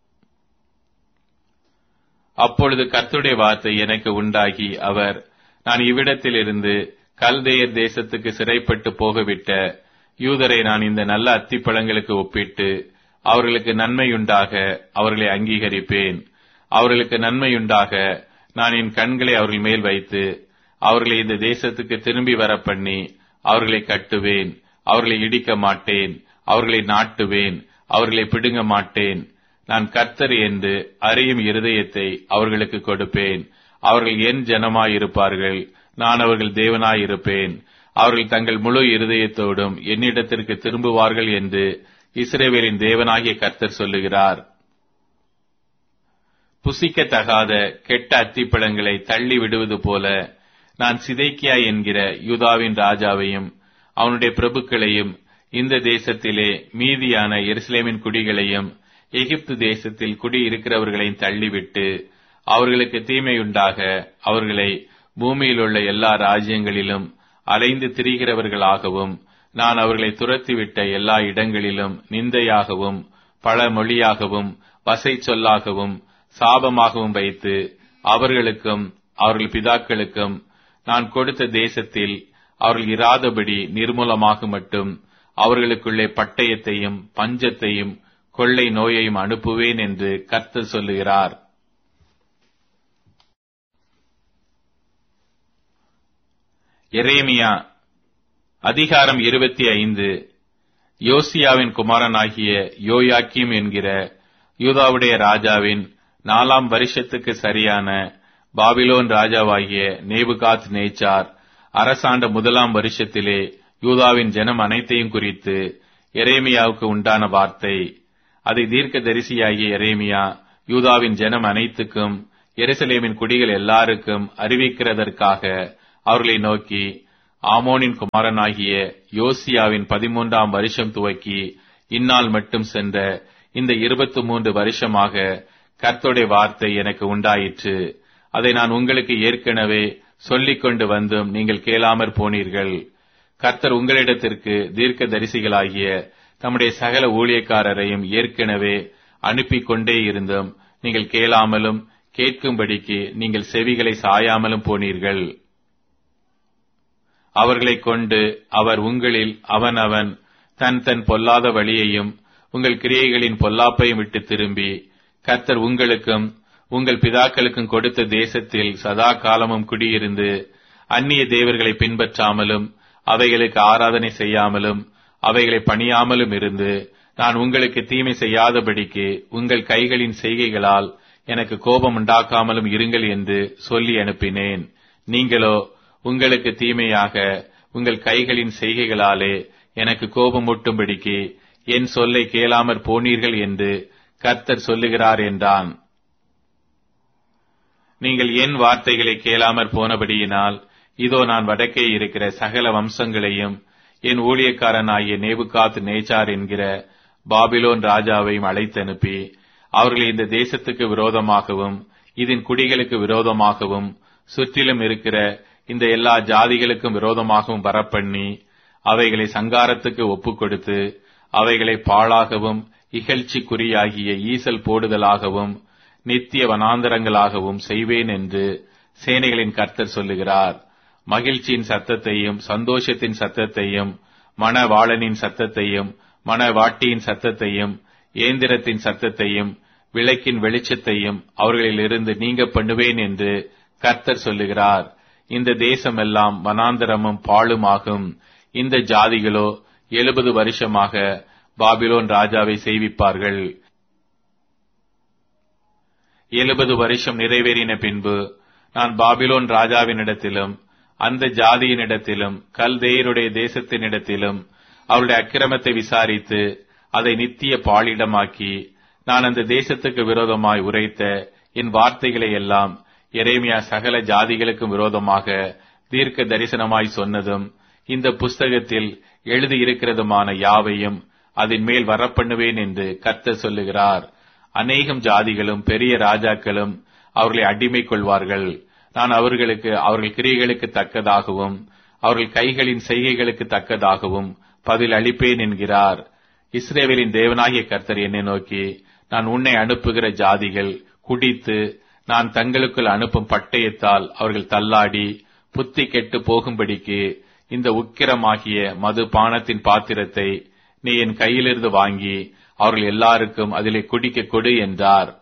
அப்பொழுது கர்த்துடைய வார்த்தை எனக்கு உண்டாகி அவர் நான் இவ்விடத்திலிருந்து கல்தேயர் தேசத்துக்கு சிறைப்பட்டு போகவிட்ட யூதரை நான் இந்த நல்ல அத்திப்பழங்களுக்கு ஒப்பிட்டு அவர்களுக்கு நன்மையுண்டாக அவர்களை அங்கீகரிப்பேன் அவர்களுக்கு நன்மையுண்டாக நான் என் கண்களை அவர்கள் மேல் வைத்து அவர்களை இந்த தேசத்துக்கு திரும்பி வர பண்ணி அவர்களை கட்டுவேன் அவர்களை இடிக்க மாட்டேன் அவர்களை நாட்டுவேன் அவர்களை பிடுங்க மாட்டேன் நான் கர்த்தர் என்று அறியும் இருதயத்தை அவர்களுக்கு கொடுப்பேன் அவர்கள் என் ஜனமாயிருப்பார்கள் நான் அவர்கள் தேவனாயிருப்பேன் அவர்கள் தங்கள் முழு இருதயத்தோடும் என்னிடத்திற்கு திரும்புவார்கள் என்று இஸ்ரேவேலின் தேவனாகிய கர்த்தர் சொல்லுகிறார் புசிக்கத்தகாத கெட்ட அத்திப்பழங்களை தள்ளி விடுவது போல நான் சிதைக்கியா என்கிற யூதாவின் ராஜாவையும் அவனுடைய பிரபுக்களையும் இந்த தேசத்திலே மீதியான எருசலேமின் குடிகளையும் எகிப்து தேசத்தில் குடியிருக்கிறவர்களையும் தள்ளிவிட்டு அவர்களுக்கு தீமையுண்டாக அவர்களை பூமியில் உள்ள எல்லா ராஜ்யங்களிலும் அலைந்து திரிகிறவர்களாகவும் நான் அவர்களை துரத்திவிட்ட எல்லா இடங்களிலும் நிந்தையாகவும் பல மொழியாகவும் வசை சொல்லாகவும் சாபமாகவும் வைத்து அவர்களுக்கும் அவர்கள் பிதாக்களுக்கும் நான் கொடுத்த தேசத்தில் அவர்கள் இராதபடி நிர்மூலமாக மட்டும் அவர்களுக்குள்ளே பட்டயத்தையும் பஞ்சத்தையும் கொள்ளை நோயையும் அனுப்புவேன் என்று கர்த்தர் சொல்லுகிறார் எரேமியா அதிகாரம் இருபத்தி ஐந்து யோசியாவின் குமாரனாகிய யோயாக்கிம் என்கிற யூதாவுடைய ராஜாவின் நாலாம் வருஷத்துக்கு சரியான பாபிலோன் ராஜாவாகிய நேபுகாத் நேச்சார் அரசாண்ட முதலாம் வருஷத்திலே யூதாவின் ஜனம் அனைத்தையும் குறித்து எரேமியாவுக்கு உண்டான வார்த்தை அதை தீர்க்க தரிசியாகிய எரேமியா யூதாவின் ஜனம் அனைத்துக்கும் எருசலேமின் குடிகள் எல்லாருக்கும் அறிவிக்கிறதற்காக அவர்களை நோக்கி ஆமோனின் குமாரனாகிய யோசியாவின் பதிமூன்றாம் வருஷம் துவக்கி இந்நாள் மட்டும் சென்ற இந்த இருபத்தி மூன்று வருஷமாக கர்த்தருடைய வார்த்தை எனக்கு உண்டாயிற்று அதை நான் உங்களுக்கு ஏற்கனவே சொல்லிக் கொண்டு வந்தும் நீங்கள் கேளாமற் போனீர்கள் கர்த்தர் உங்களிடத்திற்கு தீர்க்க தரிசிகளாகிய தம்முடைய சகல ஊழியக்காரரையும் ஏற்கனவே அனுப்பிக் கொண்டே இருந்தும் நீங்கள் கேளாமலும் கேட்கும்படிக்கு நீங்கள் செவிகளை சாயாமலும் போனீர்கள் அவர்களைக் கொண்டு அவர் உங்களில் அவனவன் தன் தன் பொல்லாத வழியையும் உங்கள் கிரியைகளின் பொல்லாப்பையும் விட்டு திரும்பி கர்த்தர் உங்களுக்கும் உங்கள் பிதாக்களுக்கும் கொடுத்த தேசத்தில் சதா காலமும் குடியிருந்து அந்நிய தேவர்களை பின்பற்றாமலும் அவைகளுக்கு ஆராதனை செய்யாமலும் அவைகளை பணியாமலும் இருந்து நான் உங்களுக்கு தீமை செய்யாதபடிக்கு உங்கள் கைகளின் செய்கைகளால் எனக்கு கோபம் உண்டாக்காமலும் இருங்கள் என்று சொல்லி அனுப்பினேன் நீங்களோ உங்களுக்கு தீமையாக உங்கள் கைகளின் செய்கைகளாலே எனக்கு கோபம் ஊட்டும்படிக்கு என் சொல்லை கேளாமற் போனீர்கள் என்று கர்த்தர் சொல்லுகிறார் என்றான் நீங்கள் என் வார்த்தைகளை கேளாமற் போனபடியினால் இதோ நான் வடக்கே இருக்கிற சகல வம்சங்களையும் என் ஊழியக்காரனாகிய நேபுகாத் நேச்சார் என்கிற பாபிலோன் ராஜாவையும் அழைத்தனுப்பி அவர்களை இந்த தேசத்துக்கு விரோதமாகவும் இதன் குடிகளுக்கு விரோதமாகவும் சுற்றிலும் இருக்கிற இந்த எல்லா ஜாதிகளுக்கும் விரோதமாகவும் வரப்பண்ணி அவைகளை சங்காரத்துக்கு ஒப்புக் கொடுத்து அவைகளை பாழாகவும் இகழ்ச்சிக்குறியாகிய ஈசல் போடுதலாகவும் நித்திய வனாந்தரங்களாகவும் செய்வேன் என்று சேனைகளின் கர்த்தர் சொல்லுகிறார் மகிழ்ச்சியின் சத்தத்தையும் சந்தோஷத்தின் சத்தத்தையும் மணவாளனின் சத்தத்தையும் மணவாட்டியின் சத்தத்தையும் ஏந்திரத்தின் சத்தத்தையும் விளக்கின் வெளிச்சத்தையும் அவர்களிலிருந்து நீங்க பண்ணுவேன் என்று கர்த்தர் சொல்லுகிறார் இந்த தேசமெல்லாம் வனாந்தரமும் பாழுமாகும் இந்த ஜாதிகளோ எழுபது வருஷமாக பாபிலோன் ராஜாவை செய்விப்பார்கள் எழுபது வருஷம் நிறைவேறின பின்பு நான் பாபிலோன் ராஜாவினிடத்திலும் அந்த ஜாதியினிடத்திலும் கல்தேயருடைய தேசத்தினிடத்திலும் அவருடைய அக்கிரமத்தை விசாரித்து அதை நித்திய பாலிடமாக்கி நான் அந்த தேசத்துக்கு விரோதமாய் உரைத்த என் வார்த்தைகளை எல்லாம் எரேமியா சகல ஜாதிகளுக்கும் விரோதமாக தீர்க்க தரிசனமாய் சொன்னதும் இந்த புஸ்தகத்தில் எழுதியிருக்கிறதுமான யாவையும் அதன் மேல் வரப்பண்ணுவேன் என்று கர்த்தர் சொல்லுகிறார் அநேகம் ஜாதிகளும் பெரிய ராஜாக்களும் அவர்களை அடிமை கொள்வார்கள் நான் அவர்களுக்கு அவர்கள் கிரியைகளுக்கு தக்கதாகவும் அவர்கள் கைகளின் செய்கைகளுக்கு தக்கதாகவும் பதில் அளிப்பேன் என்கிறார் இஸ்ரேவேலின் தேவனாகிய கர்த்தர் என்னை நோக்கி நான் உன்னை அனுப்புகிற ஜாதிகள் குடித்து நான் தங்களுக்குள் அனுப்பும் பட்டயத்தால் அவர்கள் தள்ளாடி புத்தி கெட்டு போகும்படிக்கு இந்த உக்கிரமாகிய மது பானத்தின் பாத்திரத்தை நீ என் கையிலிருந்து வாங்கி அவர்கள் எல்லாருக்கும் அதிலே குடிக்க கொடு என்றார்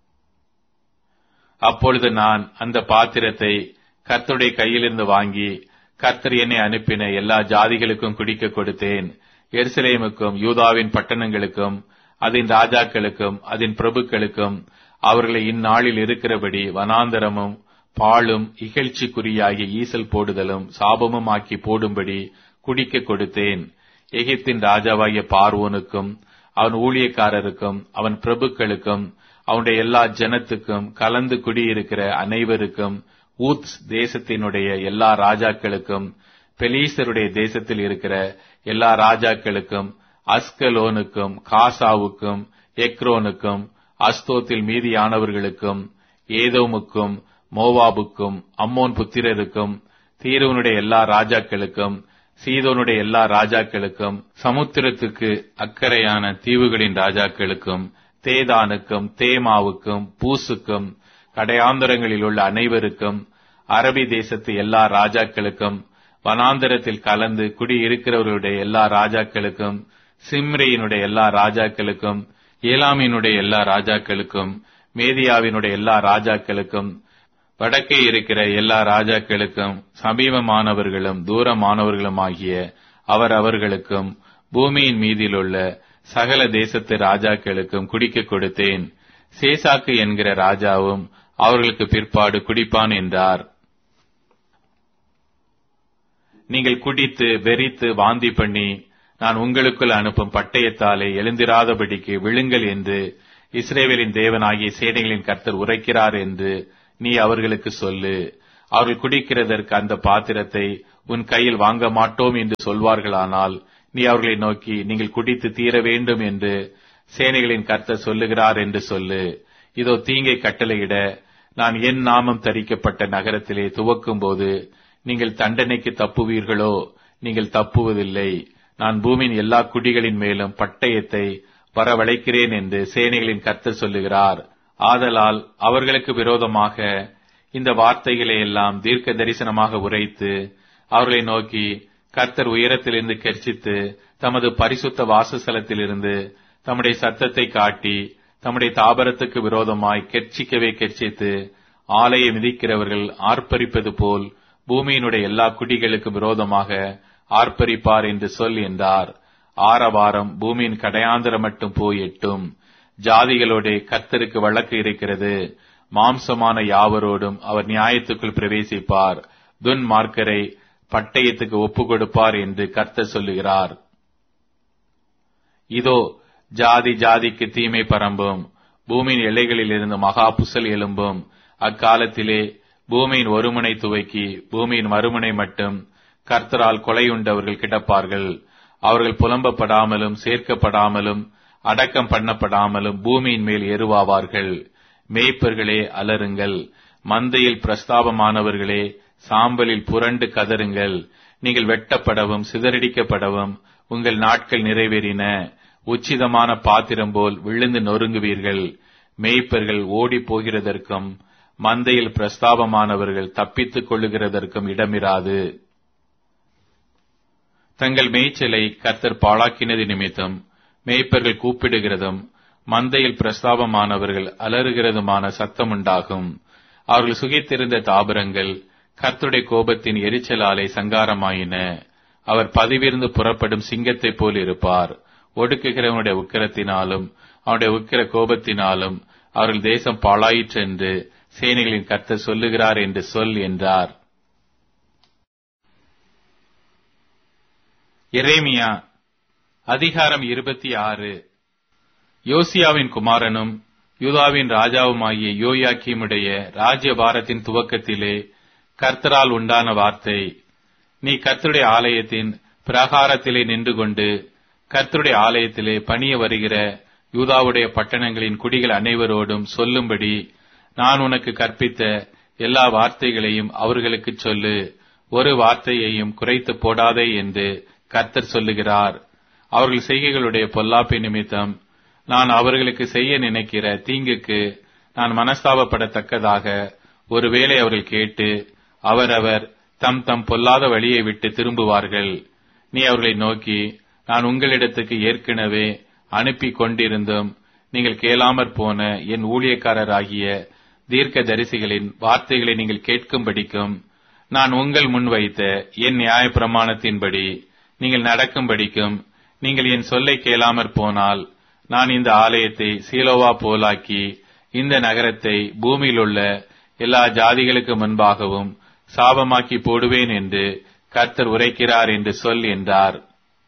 அப்பொழுது நான் அந்த பாத்திரத்தை கர்த்தருடைய கையிலிருந்து வாங்கி கர்த்தர் என்னை அனுப்பின எல்லா ஜாதிகளுக்கும் குடிக்க கொடுத்தேன் எருசலேமுக்கும் யூதாவின் பட்டணங்களுக்கும் அதன் ராஜாக்களுக்கும் அதன் பிரபுக்களுக்கும் அவர்களை இந்நாளில் இருக்கிறபடி வனாந்தரமும் பாழும் இகழ்ச்சிக்குறியாகிய ஈசல் போடுதலும் சாபமும் ஆக்கி போடும்படி குடிக்க கொடுத்தேன் எகிப்தின் ராஜாவாகிய பார்வோனுக்கும் அவன் ஊழியக்காரருக்கும் அவன் பிரபுக்களுக்கும் அவனுடைய எல்லா ஜனத்துக்கும் கலந்து குடியிருக்கிற அனைவருக்கும் ஊத்ஸ் தேசத்தினுடைய எல்லா ராஜாக்களுக்கும் பெலீசருடைய தேசத்தில் இருக்கிற எல்லா ராஜாக்களுக்கும் அஸ்கலோனுக்கும் காசாவுக்கும் எக்ரோனுக்கும் அஸ்தோத்தில் மீதியானவர்களுக்கும் ஏதோமுக்கும் மோவாபுக்கும் அம்மோன் புத்திரருக்கும் தீருவனுடைய எல்லா ராஜாக்களுக்கும் சீதோனுடைய எல்லா ராஜாக்களுக்கும் சமுத்திரத்துக்கு அக்கறையான தீவுகளின் ராஜாக்களுக்கும் தேதானுக்கும் தேமாவுக்கும் பூசுக்கும் கடையாந்தரங்களில் உள்ள அனைவருக்கும் அரபி தேசத்து எல்லா ராஜாக்களுக்கும் வனாந்தரத்தில் கலந்து குடியிருக்கிறவர்களுடைய எல்லா ராஜாக்களுக்கும் சிம்ரியினுடைய எல்லா ராஜாக்களுக்கும் ஏலாமினுடைய எல்லா ராஜாக்களுக்கும் மேதியாவினுடைய எல்லா ராஜாக்களுக்கும் வடக்கே இருக்கிற எல்லா ராஜாக்களுக்கும் சமீபமானவர்களும் தூரமானவர்களும் ஆகிய அவர் அவர்களுக்கும் பூமியின் மீதிலுள்ள சகல தேசத்து ராஜாக்களுக்கும் குடிக்க கொடுத்தேன் சேசாக்கு என்கிற ராஜாவும் அவர்களுக்கு பிற்பாடு குடிப்பான் என்றார் நீங்கள் குடித்து வெறித்து வாந்தி பண்ணி நான் உங்களுக்குள் அனுப்பும் பட்டயத்தாலே எழுந்திராதபடிக்கு விழுங்கள் என்று இஸ்ரேவேலின் தேவனாகிய சேனைகளின் கர்த்தர் உரைக்கிறார் என்று நீ அவர்களுக்கு சொல்லு அவர்கள் குடிக்கிறதற்கு அந்த பாத்திரத்தை உன் கையில் வாங்க மாட்டோம் என்று சொல்வார்களானால் நீ அவர்களை நோக்கி நீங்கள் குடித்து தீர வேண்டும் என்று சேனைகளின் கர்த்தர் சொல்லுகிறார் என்று சொல்லு இதோ தீங்கை கட்டளையிட நான் என் நாமம் தரிக்கப்பட்ட நகரத்திலே துவக்கும் போது நீங்கள் தண்டனைக்கு தப்புவீர்களோ நீங்கள் தப்புவதில்லை நான் பூமியின் எல்லா குடிகளின் மேலும் பட்டயத்தை வரவழைக்கிறேன் என்று சேனைகளின் கர்த்தர் சொல்லுகிறார் ஆதலால் அவர்களுக்கு விரோதமாக இந்த வார்த்தைகளை எல்லாம் தீர்க்க தரிசனமாக உரைத்து அவர்களை நோக்கி கர்த்தர் உயரத்திலிருந்து கெர்ச்சித்து தமது பரிசுத்த வாசஸ்தலத்திலிருந்து தம்முடைய சத்தத்தை காட்டி தம்முடைய தாபரத்துக்கு விரோதமாய் கெர்ச்சிக்கவே கெர்ச்சித்து ஆலையை மிதிக்கிறவர்கள் ஆர்ப்பரிப்பது போல் பூமியினுடைய எல்லா குடிகளுக்கு விரோதமாக ஆர்ப்பரிப்பார் என்று சொல் என்றார் ஆரவாரம் பூமியின் கடையாந்திரம் மட்டும் போய் எட்டும் ஜாதிகளோட கர்த்தருக்கு வழக்கு இருக்கிறது மாம்சமான யாவரோடும் அவர் நியாயத்துக்குள் பிரவேசிப்பார் துன் மார்க்கரை பட்டயத்துக்கு ஒப்பு கொடுப்பார் என்று கர்த்தர் சொல்லுகிறார் இதோ ஜாதி ஜாதிக்கு தீமை பரம்பும் பூமியின் எல்லைகளில் இருந்து மகா புசல் எழும்பும் அக்காலத்திலே பூமியின் ஒருமுனை துவக்கி பூமியின் மறுமுனை மட்டும் கர்த்தரால் கொலையுண்டவர்கள் கிடப்பார்கள் அவர்கள் புலம்பப்படாமலும் சேர்க்கப்படாமலும் அடக்கம் பண்ணப்படாமலும் பூமியின் மேல் எருவாவார்கள் மேய்ப்பர்களே அலருங்கள் மந்தையில் பிரஸ்தாபமானவர்களே சாம்பலில் புரண்டு கதருங்கள் நீங்கள் வெட்டப்படவும் சிதறடிக்கப்படவும் உங்கள் நாட்கள் நிறைவேறின உச்சிதமான பாத்திரம் போல் விழுந்து நொறுங்குவீர்கள் மேய்ப்பர்கள் ஓடி போகிறதற்கும் மந்தையில் பிரஸ்தாபமானவர்கள் தப்பித்துக் கொள்ளுகிறதற்கும் இடமிராது தங்கள் மேய்ச்சலை கர்த்தர் பாழாக்கினது நிமித்தம் மேய்ப்பர்கள் கூப்பிடுகிறதும் மந்தையில் பிரஸ்தாபமானவர்கள் அலறுகிறதுமான சத்தம் உண்டாகும் அவர்கள் சுகித்திருந்த தாபரங்கள் கர்த்தருடைய கோபத்தின் எரிச்சலாலை சங்காரமாயின அவர் பதிவிருந்து புறப்படும் சிங்கத்தைப் போல் இருப்பார் ஒடுக்குகிறவனுடைய உக்கிரத்தினாலும் அவனுடைய உக்கிர கோபத்தினாலும் அவர்கள் தேசம் பாழாயிற்று என்று சேனைகளின் கர்த்தர் சொல்லுகிறார் என்று சொல் என்றார் எரேமியா அதிகாரம் இருபத்தி ஆறு யோசியாவின் குமாரனும் யூதாவின் ராஜாவுமாகிய யோயாக்கியமுடைய ராஜ்யபாரத்தின் துவக்கத்திலே கர்த்தரால் உண்டான வார்த்தை நீ கர்த்தருடைய ஆலயத்தின் பிரகாரத்திலே நின்று கொண்டு கர்த்தருடைய ஆலயத்திலே பணிய வருகிற யூதாவுடைய பட்டணங்களின் குடிகள் அனைவரோடும் சொல்லும்படி நான் உனக்கு கற்பித்த எல்லா வார்த்தைகளையும் அவர்களுக்கு சொல்லு ஒரு வார்த்தையையும் குறைத்து போடாதே என்று கர்த்தர் சொல்லுகிறார் அவர்கள் செய்கைகளுடைய பொல்லாப்பை நிமித்தம் நான் அவர்களுக்கு செய்ய நினைக்கிற தீங்குக்கு நான் மனஸ்தாபப்படத்தக்கதாக ஒருவேளை அவர்கள் கேட்டு அவரவர் தம் தம் பொல்லாத வழியை விட்டு திரும்புவார்கள் நீ அவர்களை நோக்கி நான் உங்களிடத்துக்கு ஏற்கனவே அனுப்பி கொண்டிருந்தும் நீங்கள் கேளாமற் போன என் ஊழியக்காரராகிய தீர்க்க தரிசிகளின் வார்த்தைகளை நீங்கள் கேட்கும்படிக்கும் நான் உங்கள் முன் வைத்த என் நியாய பிரமாணத்தின்படி நீங்கள் நடக்கும்படிக்கும் நீங்கள் என் சொல்லை கேளாமற் போனால் நான் இந்த ஆலயத்தை சீலோவா போலாக்கி இந்த நகரத்தை பூமியில் உள்ள எல்லா ஜாதிகளுக்கு முன்பாகவும் சாபமாக்கி போடுவேன் என்று கர்த்தர் உரைக்கிறார் என்று சொல் என்றார்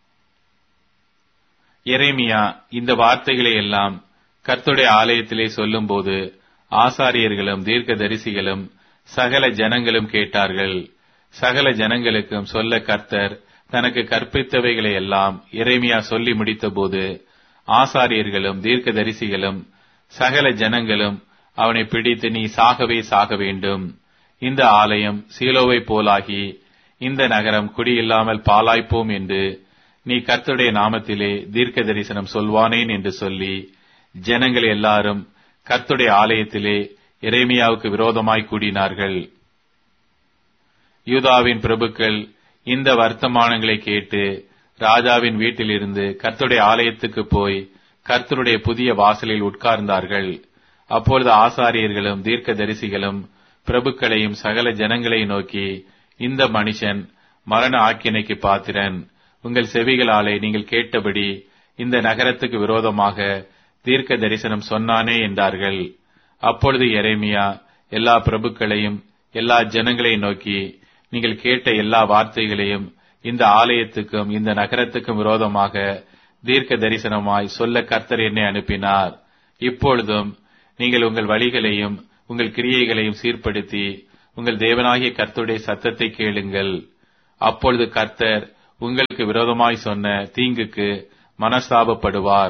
எரேமியா இந்த வார்த்தைகளை எல்லாம் கர்த்தருடைய ஆலயத்திலே சொல்லும்போது ஆசாரியர்களும் தீர்க்க தரிசிகளும் சகல ஜனங்களும் கேட்டார்கள் சகல ஜனங்களுக்கும் சொல்ல கர்த்தர் தனக்கு கற்பித்தவைகளை எல்லாம் எரேமியா சொல்லி முடித்தபோது ஆசாரியர்களும் தீர்க்க தரிசிகளும் சகல ஜனங்களும் அவனை பிடித்து நீ சாகவே சாக வேண்டும் இந்த ஆலயம் சீலோவை போலாகி இந்த நகரம் குடியில்லாமல் பாலாய்ப்போம் என்று நீ கர்த்தருடைய நாமத்திலே தீர்க்க தரிசனம் சொல்வானேன் என்று சொல்லி ஜனங்கள் எல்லாரும் கர்த்தருடைய ஆலயத்திலே எரேமியாவுக்கு விரோதமாய் கூடினார்கள் யூதாவின் பிரபுக்கள் இந்த வர்த்தமானங்களை கேட்டு ராஜாவின் வீட்டிலிருந்து கர்த்தருடைய ஆலயத்துக்கு போய் கர்த்தருடைய புதிய வாசலில் உட்கார்ந்தார்கள் அப்பொழுது ஆசாரியர்களும் தீர்க்க தரிசிகளும் பிரபுக்களையும் சகல ஜனங்களை நோக்கி இந்த மனுஷன் மரண ஆக்கினைக்கு பாத்திரன் உங்கள் செவிகளாலே நீங்கள் கேட்டபடி இந்த நகரத்துக்கு விரோதமாக தீர்க்க தரிசனம் சொன்னானே என்றார்கள் அப்பொழுது எரேமியா எல்லா பிரபுக்களையும் எல்லா ஜனங்களையும் நோக்கி நீங்கள் கேட்ட எல்லா வார்த்தைகளையும் இந்த ஆலயத்துக்கும் இந்த நகரத்துக்கும் விரோதமாக தீர்க்க தரிசனமாய் சொல்ல கர்த்தர் என்னை அனுப்பினார் இப்பொழுதும் நீங்கள் உங்கள் வழிகளையும் உங்கள் கிரியைகளையும் சீர்படுத்தி உங்கள் தேவனாகிய கர்த்தருடைய சத்தத்தை கேளுங்கள் அப்பொழுது கர்த்தர் உங்களுக்கு விரோதமாய் சொன்ன தீங்குக்கு மனஸ்தாபப்படுவார்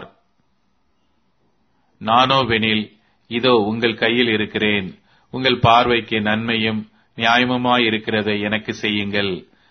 நானோவெனில் இதோ உங்கள் கையில் இருக்கிறேன் உங்கள் பார்வைக்கு நன்மையும் நியாயமுமாய் இருக்கிறதை எனக்கு செய்யுங்கள்